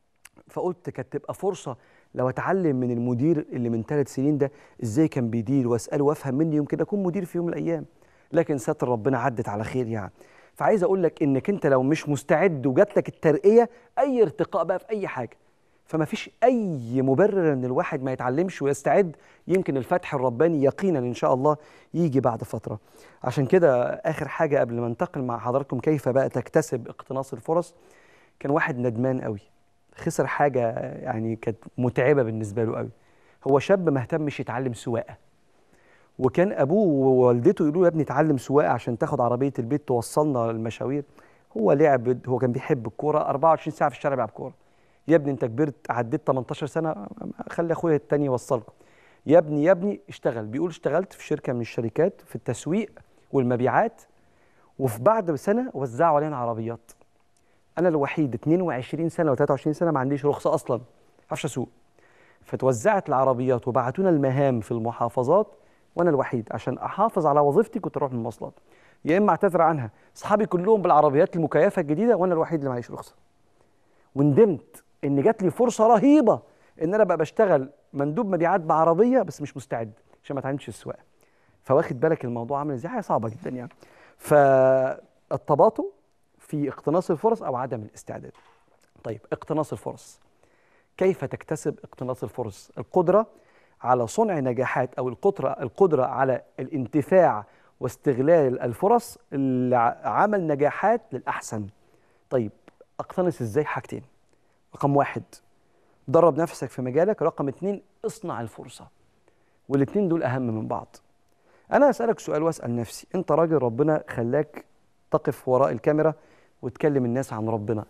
فقلت كانت تبقى فرصه لو اتعلم من المدير اللي من ثلاث سنين ده ازاي كان بيدير واساله وافهم مني يمكن اكون مدير في يوم من الايام لكن ستر ربنا عدت على خير يعني فعايز اقول لك انك انت لو مش مستعد وجات لك الترقيه اي ارتقاء بقى في اي حاجه فما فيش اي مبرر ان الواحد ما يتعلمش ويستعد يمكن الفتح الرباني يقينا ان شاء الله يجي بعد فتره عشان كده اخر حاجه قبل ما ننتقل مع حضراتكم كيف بقى تكتسب اقتناص الفرص كان واحد ندمان قوي خسر حاجه يعني كانت متعبه بالنسبه له قوي هو شاب ما اهتمش يتعلم سواقه وكان ابوه ووالدته يقولوا له يا ابني اتعلم سواقه عشان تاخد عربيه البيت توصلنا المشاوير هو لعب هو كان بيحب الكوره 24 ساعه في الشارع بيلعب كوره يا ابني انت كبرت عديت 18 سنه خلي اخويا التاني يوصلك يا ابني يا ابني اشتغل بيقول اشتغلت في شركه من الشركات في التسويق والمبيعات وفي بعد سنه وزعوا علينا عربيات انا الوحيد 22 سنه و 23 سنه ما عنديش رخصه اصلا ما اعرفش اسوق فتوزعت العربيات وبعتونا المهام في المحافظات وانا الوحيد عشان احافظ على وظيفتي كنت اروح من المواصلات يا اما اعتذر عنها اصحابي كلهم بالعربيات المكيفه الجديده وانا الوحيد اللي معيش رخصه وندمت ان جات لي فرصه رهيبه ان انا بقى بشتغل مندوب مبيعات بعربيه بس مش مستعد عشان ما اتعلمش السواقه فواخد بالك الموضوع عامل ازاي حاجه صعبه جدا يعني فالتباطؤ في اقتناص الفرص او عدم الاستعداد طيب اقتناص الفرص كيف تكتسب اقتناص الفرص القدره على صنع نجاحات او القدره القدره على الانتفاع واستغلال الفرص لعمل نجاحات للاحسن طيب اقتنص ازاي حاجتين رقم واحد درب نفسك في مجالك رقم اتنين اصنع الفرصه والاتنين دول اهم من بعض انا اسالك سؤال واسال نفسي انت راجل ربنا خلاك تقف وراء الكاميرا وتكلم الناس عن ربنا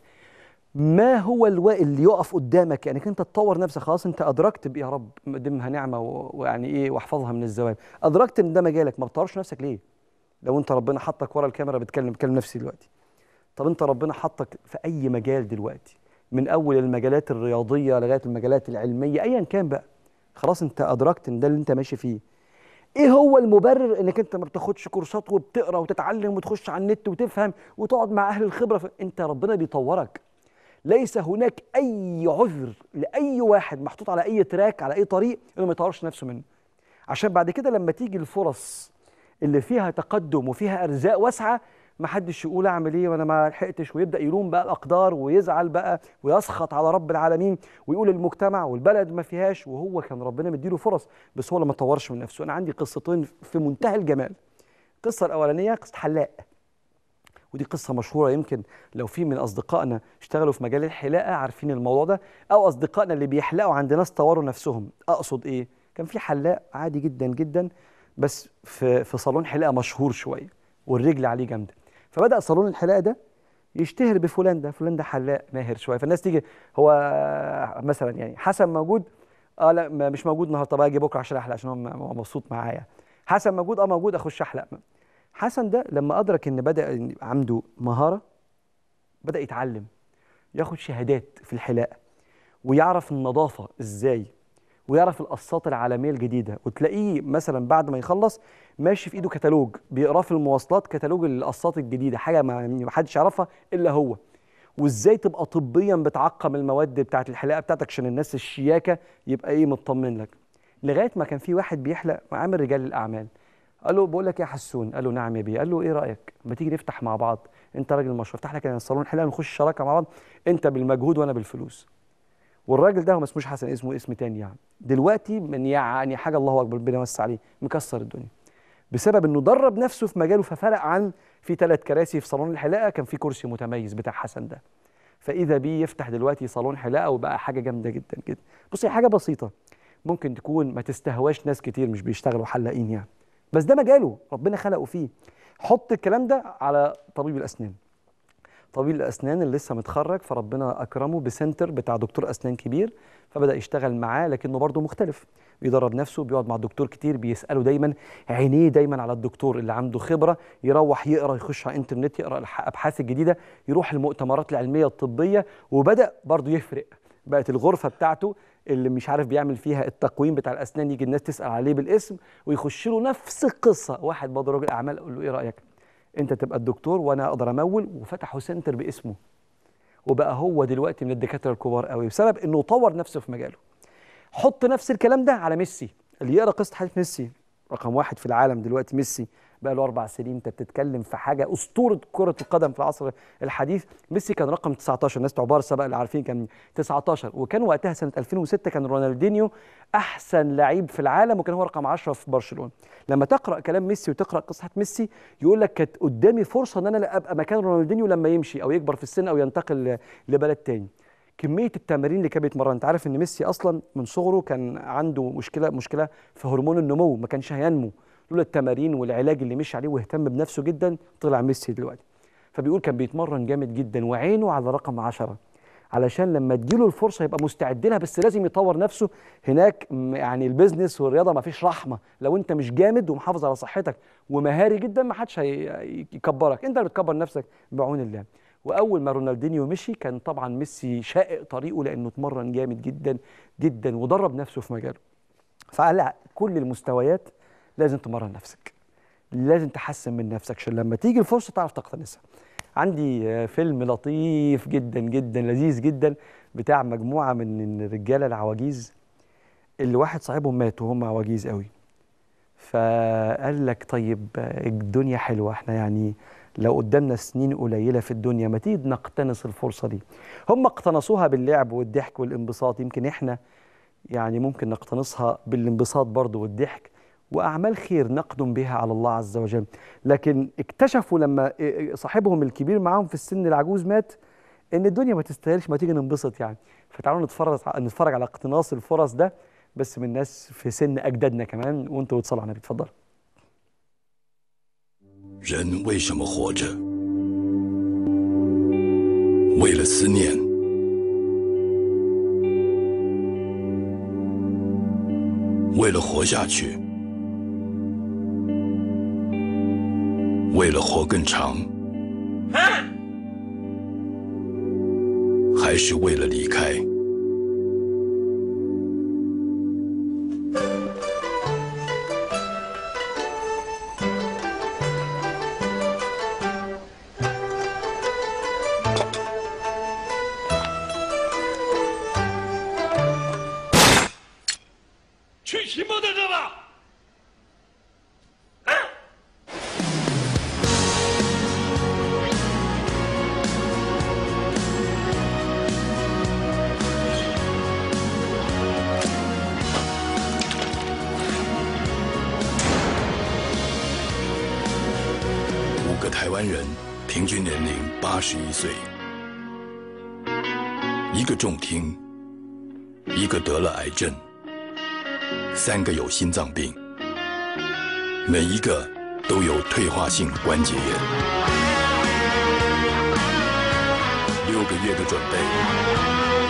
ما هو الوقت اللي يقف قدامك يعني انت تطور نفسك خلاص انت ادركت يا رب دمها نعمه و- ويعني ايه واحفظها من الزوال ادركت ان ده مجالك ما بتطورش نفسك ليه لو انت ربنا حطك ورا الكاميرا بتكلم بتكلم نفسي دلوقتي طب انت ربنا حطك في اي مجال دلوقتي من اول المجالات الرياضيه لغايه المجالات العلميه ايا كان بقى خلاص انت ادركت ان ده اللي انت ماشي فيه ايه هو المبرر انك انت ما بتاخدش كورسات وبتقرا وتتعلم وتخش على النت وتفهم وتقعد مع اهل الخبره ف... انت ربنا بيطورك ليس هناك اي عذر لاي واحد محطوط على اي تراك على اي طريق انه ما يطورش نفسه منه عشان بعد كده لما تيجي الفرص اللي فيها تقدم وفيها ارزاق واسعه ما حدش يقول اعمل ايه وانا ما لحقتش ويبدا يلوم بقى الاقدار ويزعل بقى ويسخط على رب العالمين ويقول المجتمع والبلد ما فيهاش وهو كان ربنا مديله فرص بس هو اللي ما طورش من نفسه انا عندي قصتين في منتهى الجمال القصه الاولانيه قصه حلاق ودي قصة مشهورة يمكن لو في من أصدقائنا اشتغلوا في مجال الحلاقة عارفين الموضوع ده أو أصدقائنا اللي بيحلقوا عند ناس طوروا نفسهم أقصد إيه؟ كان في حلاق عادي جدا جدا بس في في صالون حلاقة مشهور شوية والرجل عليه جامدة فبدأ صالون الحلاقة ده يشتهر بفلان ده فلان ده حلاق ماهر شوية فالناس تيجي هو مثلا يعني حسن موجود اه لا ما- مش موجود النهارده طب اجي بكره عشان احلق عشان هو م- هو مبسوط معايا حسن موجود اه موجود اخش احلق حسن ده لما ادرك ان بدا إن يبقى عنده مهاره بدا يتعلم ياخد شهادات في الحلاقه ويعرف النظافه ازاي ويعرف القصات العالميه الجديده وتلاقيه مثلا بعد ما يخلص ماشي في ايده كتالوج بيقراه في المواصلات كتالوج القصات الجديده حاجه ما ما حدش يعرفها الا هو وازاي تبقى طبيا بتعقم المواد بتاعت الحلاقه بتاعتك عشان الناس الشياكه يبقى ايه مطمن لك لغايه ما كان في واحد بيحلق عامل رجال الاعمال قال له بقول لك إيه يا حسون قال له نعم يا بيه قال له ايه رايك ما تيجي نفتح مع بعض انت راجل مشهور افتح لك انا صالون حلاقه نخش شراكه مع بعض انت بالمجهود وانا بالفلوس والراجل ده هو ما اسموش حسن اسمه اسم تاني يعني دلوقتي من يعني حاجه الله اكبر ربنا يوسع عليه مكسر الدنيا بسبب انه درب نفسه في مجاله ففرق عن في ثلاث كراسي في صالون الحلاقه كان في كرسي متميز بتاع حسن ده فاذا بيه يفتح دلوقتي صالون حلاقه وبقى حاجه جامده جدا جدا بص هي حاجه بسيطه ممكن تكون ما تستهواش ناس كتير مش بيشتغلوا حلاقين يعني بس ده مجاله ربنا خلقه فيه حط الكلام ده على طبيب الاسنان طبيب الاسنان اللي لسه متخرج فربنا اكرمه بسنتر بتاع دكتور اسنان كبير فبدا يشتغل معاه لكنه برضه مختلف بيدرب نفسه بيقعد مع الدكتور كتير بيساله دايما عينيه دايما على الدكتور اللي عنده خبره يروح يقرا يخش على الانترنت يقرا الابحاث الجديده يروح المؤتمرات العلميه الطبيه وبدا برضه يفرق بقت الغرفه بتاعته اللي مش عارف بيعمل فيها التقويم بتاع الاسنان يجي الناس تسال عليه بالاسم ويخش له نفس القصه واحد برضه راجل اعمال اقول له ايه رايك انت تبقى الدكتور وانا اقدر امول وفتحوا سنتر باسمه وبقى هو دلوقتي من الدكاتره الكبار قوي بسبب انه طور نفسه في مجاله حط نفس الكلام ده على ميسي اللي يقرا قصه حياه ميسي رقم واحد في العالم دلوقتي ميسي بقى له اربع سنين انت بتتكلم في حاجه اسطوره كره القدم في العصر الحديث ميسي كان رقم 19 الناس بتوع بارسا بقى اللي عارفين كان 19 وكان وقتها سنه 2006 كان رونالدينيو احسن لعيب في العالم وكان هو رقم 10 في برشلونه لما تقرا كلام ميسي وتقرا قصه ميسي يقول لك كانت قدامي فرصه ان انا ابقى مكان رونالدينيو لما يمشي او يكبر في السن او ينتقل ل- لبلد تاني كميه التمارين اللي كان بيتمرن انت عارف ان ميسي اصلا من صغره كان عنده مشكله مشكله في هرمون النمو ما كانش هينمو لولا التمارين والعلاج اللي مشي عليه واهتم بنفسه جدا طلع ميسي دلوقتي فبيقول كان بيتمرن جامد جدا وعينه على رقم عشرة علشان لما تجيله الفرصه يبقى مستعد لها بس لازم يطور نفسه هناك م- يعني البيزنس والرياضه ما فيش رحمه لو انت مش جامد ومحافظ على صحتك ومهاري جدا ما حدش هي- يكبرك انت اللي بتكبر نفسك بعون الله واول ما رونالدينيو مشي كان طبعا ميسي شائق طريقه لانه اتمرن جامد جدا جدا ودرب نفسه في مجاله فعلى كل المستويات لازم تمرن نفسك لازم تحسن من نفسك عشان لما تيجي الفرصه تعرف تقتنصها عندي آه، فيلم لطيف جدا جدا لذيذ جدا بتاع مجموعه من الرجاله العواجيز اللي واحد صاحبهم مات وهم عواجيز قوي فقال لك طيب آه، الدنيا حلوه احنا يعني لو قدامنا سنين قليله في الدنيا ما تيجي نقتنص الفرصه دي هم اقتنصوها باللعب والضحك والانبساط يمكن احنا يعني ممكن نقتنصها بالانبساط برضه والضحك واعمال خير نقدم بها على الله عز وجل لكن اكتشفوا لما صاحبهم الكبير معاهم في السن العجوز مات ان الدنيا ما تستاهلش ما تيجي ننبسط يعني فتعالوا نتفرج نتفرج على اقتناص الفرص ده بس من ناس في سن اجدادنا كمان وانتوا بتصلوا على النبي اتفضل 人为什么活着？为了思念，为了活下去，为了活更长，还是为了离开？ 去骑摩托车吧！ 五个台湾人，平均年龄八十一岁，一个重听，一个得了癌症，三个有心脏病，每一个都有退化性关节炎。六个月的准备，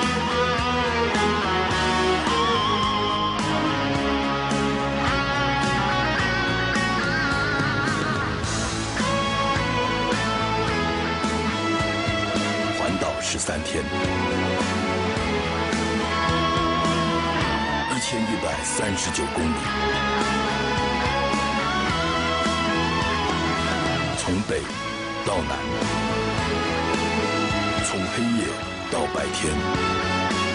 环岛十三天，一千一百三十九公里，从北到南，从黑夜到白天。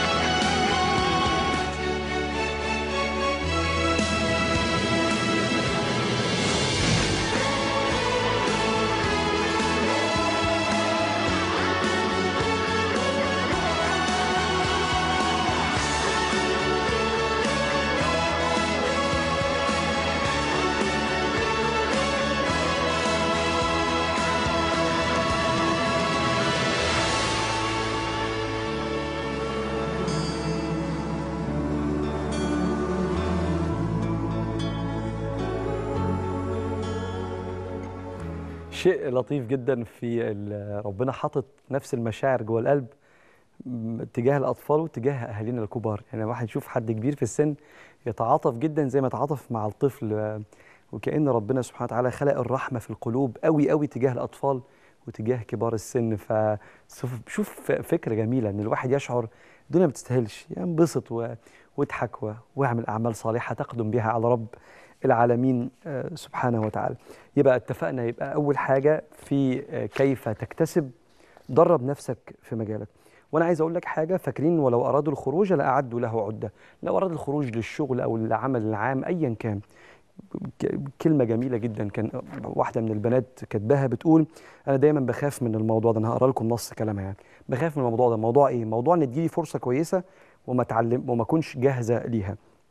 شيء لطيف جدا في ال- ربنا حاطط نفس المشاعر جوه القلب م- تجاه الاطفال وتجاه اهالينا الكبار يعني لما واحد يشوف حد كبير في السن يتعاطف جدا زي ما يتعاطف مع الطفل آه، وكأن ربنا سبحانه وتعالى خلق الرحمة في القلوب قوي قوي تجاه الأطفال وتجاه كبار السن فشوف فكرة جميلة إن الواحد يشعر الدنيا ما بتستاهلش ينبسط و- واضحك و- واعمل أعمال صالحة تقدم بها على رب العالمين آه، سبحانه وتعالى يبقى اتفقنا يبقى أول حاجة في آه، كيف تكتسب درب نفسك في مجالك وانا عايز اقول لك حاجه فاكرين ولو ارادوا الخروج لاعدوا له عده لو اراد الخروج للشغل او للعمل العام ايا كان ك- كلمه جميله جدا كان واحده من البنات كاتباها بتقول انا دايما بخاف من الموضوع ده انا هقرا لكم نص كلامها يعني بخاف من الموضوع ده موضوع ايه موضوع ان تجيلي فرصه كويسه وما اتعلم وما اكونش جاهزه ليها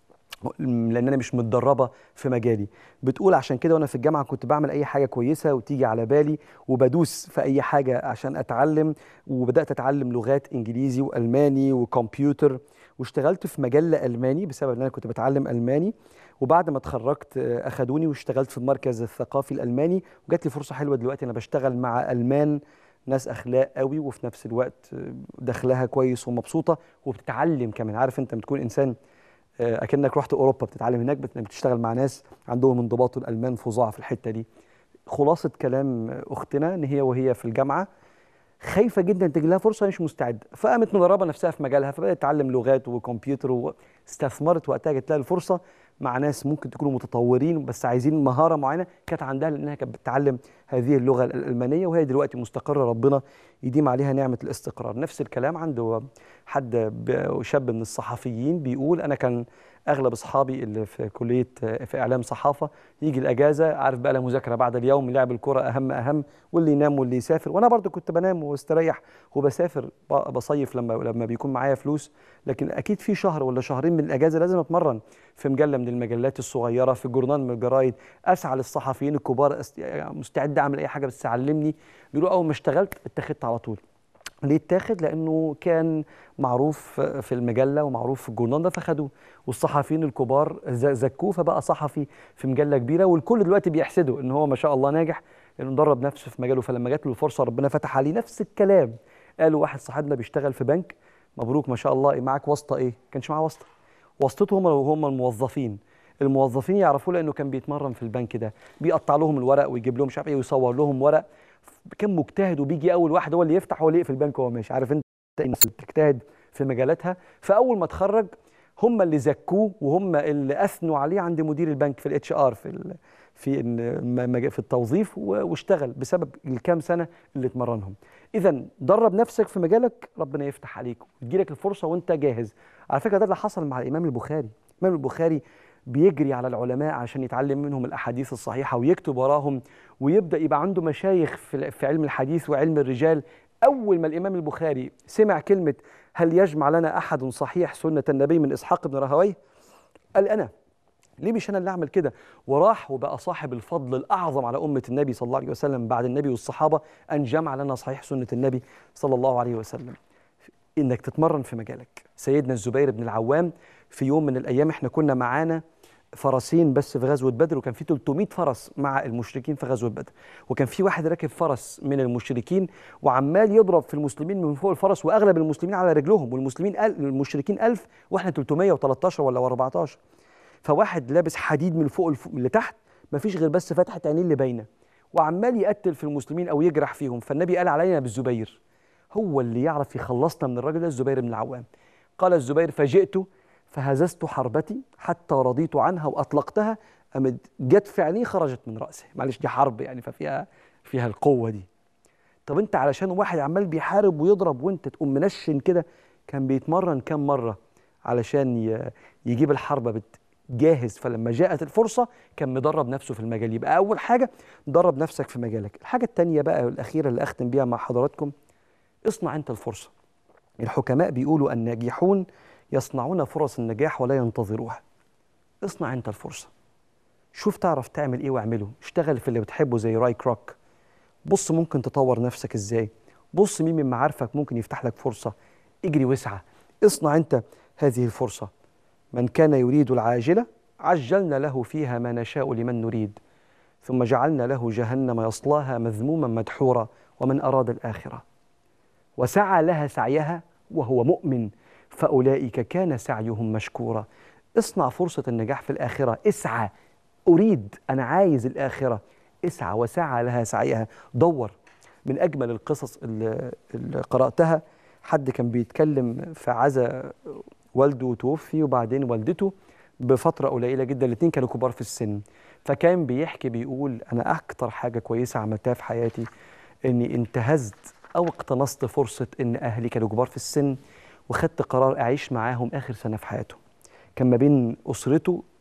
لان انا مش متدربه في مجالي بتقول عشان كده وانا في الجامعه كنت بعمل اي حاجه كويسه وتيجي على بالي وبدوس في اي حاجه عشان اتعلم وبدات اتعلم لغات انجليزي والماني وكمبيوتر واشتغلت في مجله الماني بسبب ان انا كنت بتعلم الماني وبعد ما اتخرجت آه، اخدوني واشتغلت في المركز الثقافي الالماني وجات لي فرصه حلوه دلوقتي انا بشتغل مع المان ناس اخلاق قوي وفي نفس الوقت آه، دخلها كويس ومبسوطه وبتتعلم كمان عارف انت بتكون انسان آه، اكنك رحت اوروبا بتتعلم هناك بت- بتشتغل مع ناس عندهم انضباط والالمان فظاع في الحته دي خلاصه كلام اختنا ان هي وهي في الجامعه خايفه جدا تجي لها فرصه مش مستعده فقامت مدربه نفسها في مجالها فبدات تتعلم لغات وكمبيوتر واستثمرت وقتها جت لها الفرصه مع ناس ممكن تكونوا متطورين بس عايزين مهاره معينه كانت عندها لانها كانت بتتعلم هذه اللغه الالمانيه وهي دلوقتي مستقره ربنا يديم عليها نعمه الاستقرار نفس الكلام عنده حد ب- شاب من الصحفيين بيقول انا كان اغلب اصحابي اللي في كليه في اعلام صحافه يجي الاجازه عارف بقى لا مذاكره بعد اليوم لعب الكره اهم اهم واللي ينام واللي يسافر وانا برضو كنت بنام واستريح وبسافر ب- بصيف لما لما بيكون معايا فلوس لكن اكيد في شهر ولا شهرين من الاجازه لازم اتمرن في مجله من المجلات الصغيره في جورنال من الجرايد اسعى للصحفيين الكبار أس- يعني مستعد اعمل اي حاجه بس علمني بيقولوا اول ما اشتغلت اتخذت على طول ليه اتاخد لانه كان معروف في المجله ومعروف في الجورنال ده فخدوه والصحفيين الكبار ز- زكوه فبقى صحفي في مجله كبيره والكل دلوقتي بيحسده ان هو ما شاء الله ناجح لانه درب نفسه في مجاله فلما جات له الفرصه ربنا فتح عليه نفس الكلام قالوا واحد صاحبنا بيشتغل في بنك مبروك ما شاء الله إيه معاك واسطه ايه كانش معاه واسطه واسطته هم هم الموظفين الموظفين يعرفوه لانه كان بيتمرن في البنك ده بيقطع لهم الورق ويجيب لهم مش عارف ايه ويصور لهم ورق كان مجتهد وبيجي اول واحد هو اللي يفتح هو اللي يقفل البنك وهو ماشي عارف انت الناس اللي بتجتهد في مجالاتها فاول ما اتخرج هم اللي زكوه وهم اللي اثنوا عليه عند مدير البنك في الاتش ار في ال في الم- مج- في التوظيف و- واشتغل بسبب الكام سنه اللي اتمرنهم اذا درب نفسك في مجالك ربنا يفتح عليك وتجيلك الفرصه وانت جاهز على فكره ده اللي حصل مع الامام البخاري الامام البخاري بيجري على العلماء عشان يتعلم منهم الاحاديث الصحيحه ويكتب وراهم ويبدا يبقى عنده مشايخ في في علم الحديث وعلم الرجال اول ما الامام البخاري سمع كلمه هل يجمع لنا احد صحيح سنه النبي من اسحاق بن راهويه قال انا ليه مش انا اللي اعمل كده وراح وبقى صاحب الفضل الاعظم على امه النبي صلى الله عليه وسلم بعد النبي والصحابه ان جمع لنا صحيح سنه النبي صلى الله عليه وسلم انك تتمرن في مجالك سيدنا الزبير بن العوام في يوم من الايام احنا كنا معانا فرسين بس في غزوه بدر وكان في 300 فرس مع المشركين في غزوه بدر وكان في واحد راكب فرس من المشركين وعمال يضرب في المسلمين من فوق الفرس واغلب المسلمين على رجلهم والمسلمين أل... المشركين 1000 واحنا 313 ولا 14 فواحد لابس حديد من فوق الف... اللي تحت مفيش غير بس فتحه عينيه اللي باينه وعمال يقتل في المسلمين او يجرح فيهم فالنبي قال علينا بالزبير هو اللي يعرف يخلصنا من الراجل ده الزبير بن العوام قال الزبير فجئت فهززت حربتي حتى رضيت عنها واطلقتها أمد جت في عينيه خرجت من راسه معلش دي حرب يعني ففيها فيها القوه دي طب انت علشان واحد عمال بيحارب ويضرب وانت تقوم منشن كده كان بيتمرن كام مره علشان ي- يجيب الحربه بت- جاهز فلما جاءت الفرصه كان مدرب نفسه في المجال يبقى اول حاجه درب نفسك في مجالك الحاجه الثانيه بقى والاخيره اللي اختم بيها مع حضراتكم اصنع انت الفرصه الحكماء بيقولوا الناجحون يصنعون فرص النجاح ولا ينتظروها اصنع انت الفرصه شوف تعرف تعمل ايه واعمله اشتغل في اللي بتحبه زي راي كروك بص ممكن تطور نفسك ازاي بص مين من معارفك ممكن يفتح لك فرصه اجري واسعى اصنع انت هذه الفرصه من كان يريد العاجله عجلنا له فيها ما نشاء لمن نريد ثم جعلنا له جهنم يصلاها مذموما مدحورا ومن اراد الاخره وسعى لها سعيها وهو مؤمن فاولئك كان سعيهم مشكورا اصنع فرصه النجاح في الاخره اسعى اريد انا عايز الاخره اسعى وسعى لها سعيها دور من اجمل القصص اللي, اللي قراتها حد كان بيتكلم في عزا والده توفي وبعدين والدته بفتره قليله جدا الاثنين كانوا كبار في السن فكان بيحكي بيقول انا اكتر حاجه كويسه عملتها في حياتي اني انتهزت او اقتنصت فرصه ان اهلي كانوا كبار في السن وخدت قرار اعيش معاهم اخر سنه في حياتهم كان ما بين اسرته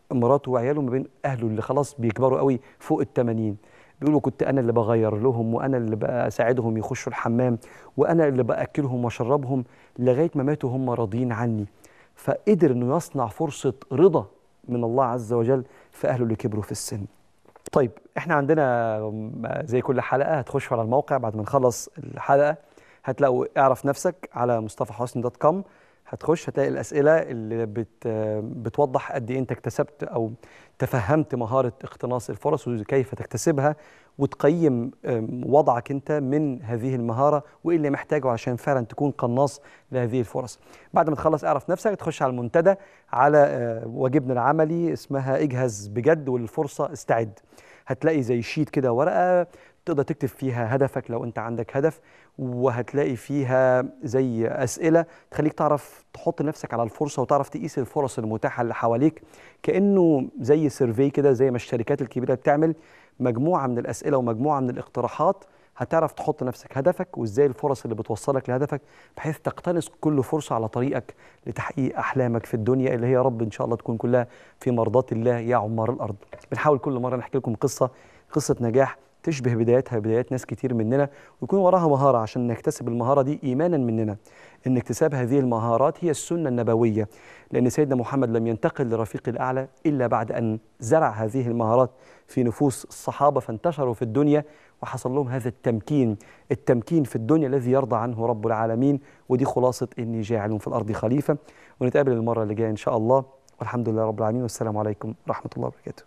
مراته وعياله ما بين اهله اللي خلاص بيكبروا قوي فوق ال 80 بيقولوا كنت انا اللي بغير لهم وانا اللي بساعدهم يخشوا الحمام وانا اللي باكلهم واشربهم لغايه ما ماتوا هم راضيين عني فقدر انه يصنع فرصه رضا من الله عز وجل في اهله اللي كبروا في السن طيب احنا عندنا زي كل حلقه هتخشوا على الموقع بعد ما نخلص الحلقه هتلاقوا اعرف نفسك على مصطفى حسني دوت كوم هتخش هتلاقي الاسئله اللي بت بتوضح قد ايه انت اكتسبت او تفهمت مهاره اقتناص الفرص وكيف تكتسبها وتقيم أم، وضعك انت من هذه المهاره وايه اللي محتاجه عشان فعلا تكون قناص لهذه الفرص. بعد ما تخلص اعرف نفسك تخش على المنتدى على آه، واجبنا العملي اسمها اجهز بجد وللفرصه استعد. هتلاقي زي شيت كده ورقه تقدر تكتب فيها هدفك لو انت عندك هدف وهتلاقي فيها زي اسئله تخليك تعرف تحط نفسك على الفرصه وتعرف تقيس الفرص المتاحه اللي حواليك كانه زي سيرفي كده زي ما الشركات الكبيره بتعمل مجموعه من الاسئله ومجموعه من الاقتراحات هتعرف تحط نفسك هدفك وازاي الفرص اللي بتوصلك لهدفك بحيث تقتنص كل فرصه على طريقك لتحقيق احلامك في الدنيا اللي هي يا رب ان شاء الله تكون كلها في مرضات الله يا عمار الارض. بنحاول كل مره نحكي لكم قصه قصه نجاح تشبه بدايتها بدايات ناس كتير مننا ويكون وراها مهاره عشان نكتسب المهاره دي ايمانا مننا ان اكتساب هذه المهارات هي السنه النبويه لان سيدنا محمد لم ينتقل لرفيق الاعلى الا بعد ان زرع هذه المهارات في نفوس الصحابه فانتشروا في الدنيا وحصل لهم هذا التمكين التمكين في الدنيا الذي يرضى عنه رب العالمين ودي خلاصه اني جاعل في الارض خليفه ونتقابل المره اللي جايه ان شاء الله والحمد لله رب العالمين والسلام عليكم ورحمه الله وبركاته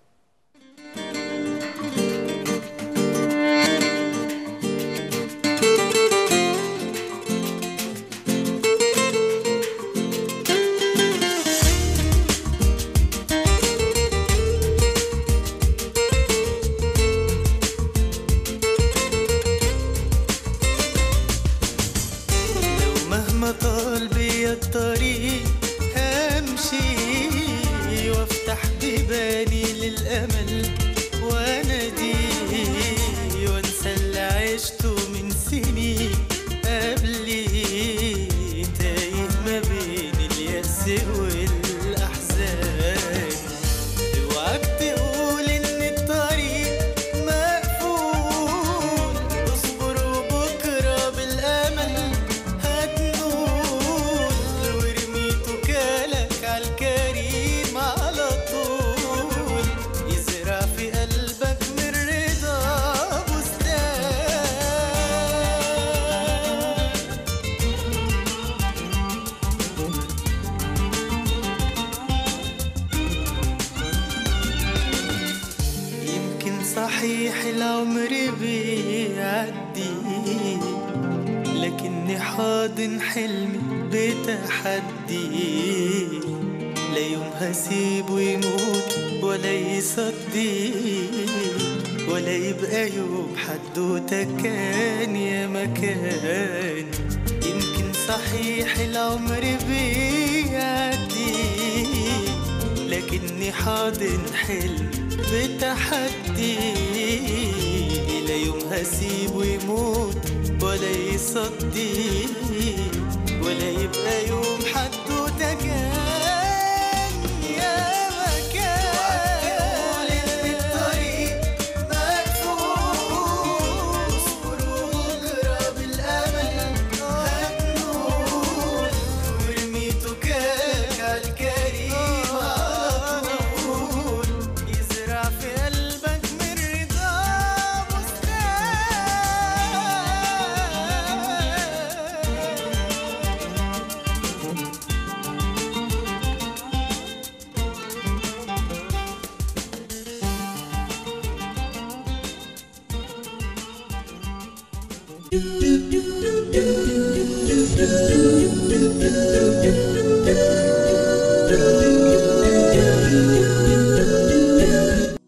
لو مهما طال بيا الطريق همشي وافتح بيباني للامل وانادي وانسى اللي عشته من سنين قبلي تايه ما بين اليأس والاحزان اوعك تقول ان الطريق مقفول اصبر وبكره بالامل هتنول وارمي توكالك عالكريم على طول يزرع في قلبك من رضا بستان يمكن صحيح العمر بيعدي لكني حاضن حلمي بتحدي لا يوم هسيبه يموت ولا يصدي ولا يبقى يوم حدوته كان يا مكان يمكن صحيح العمر بيعدي لكني حاضن حلم بتحدي لا يوم هسيبه يموت ولا يصدي ولا يبقى يوم حدوته كان يا مكان تقول ان الطريق مقفول اصبر وبكره بالامل هتنول وارمي توكالك عالكريم على طول يزرع في قلبك من رضا do do do do do do do do do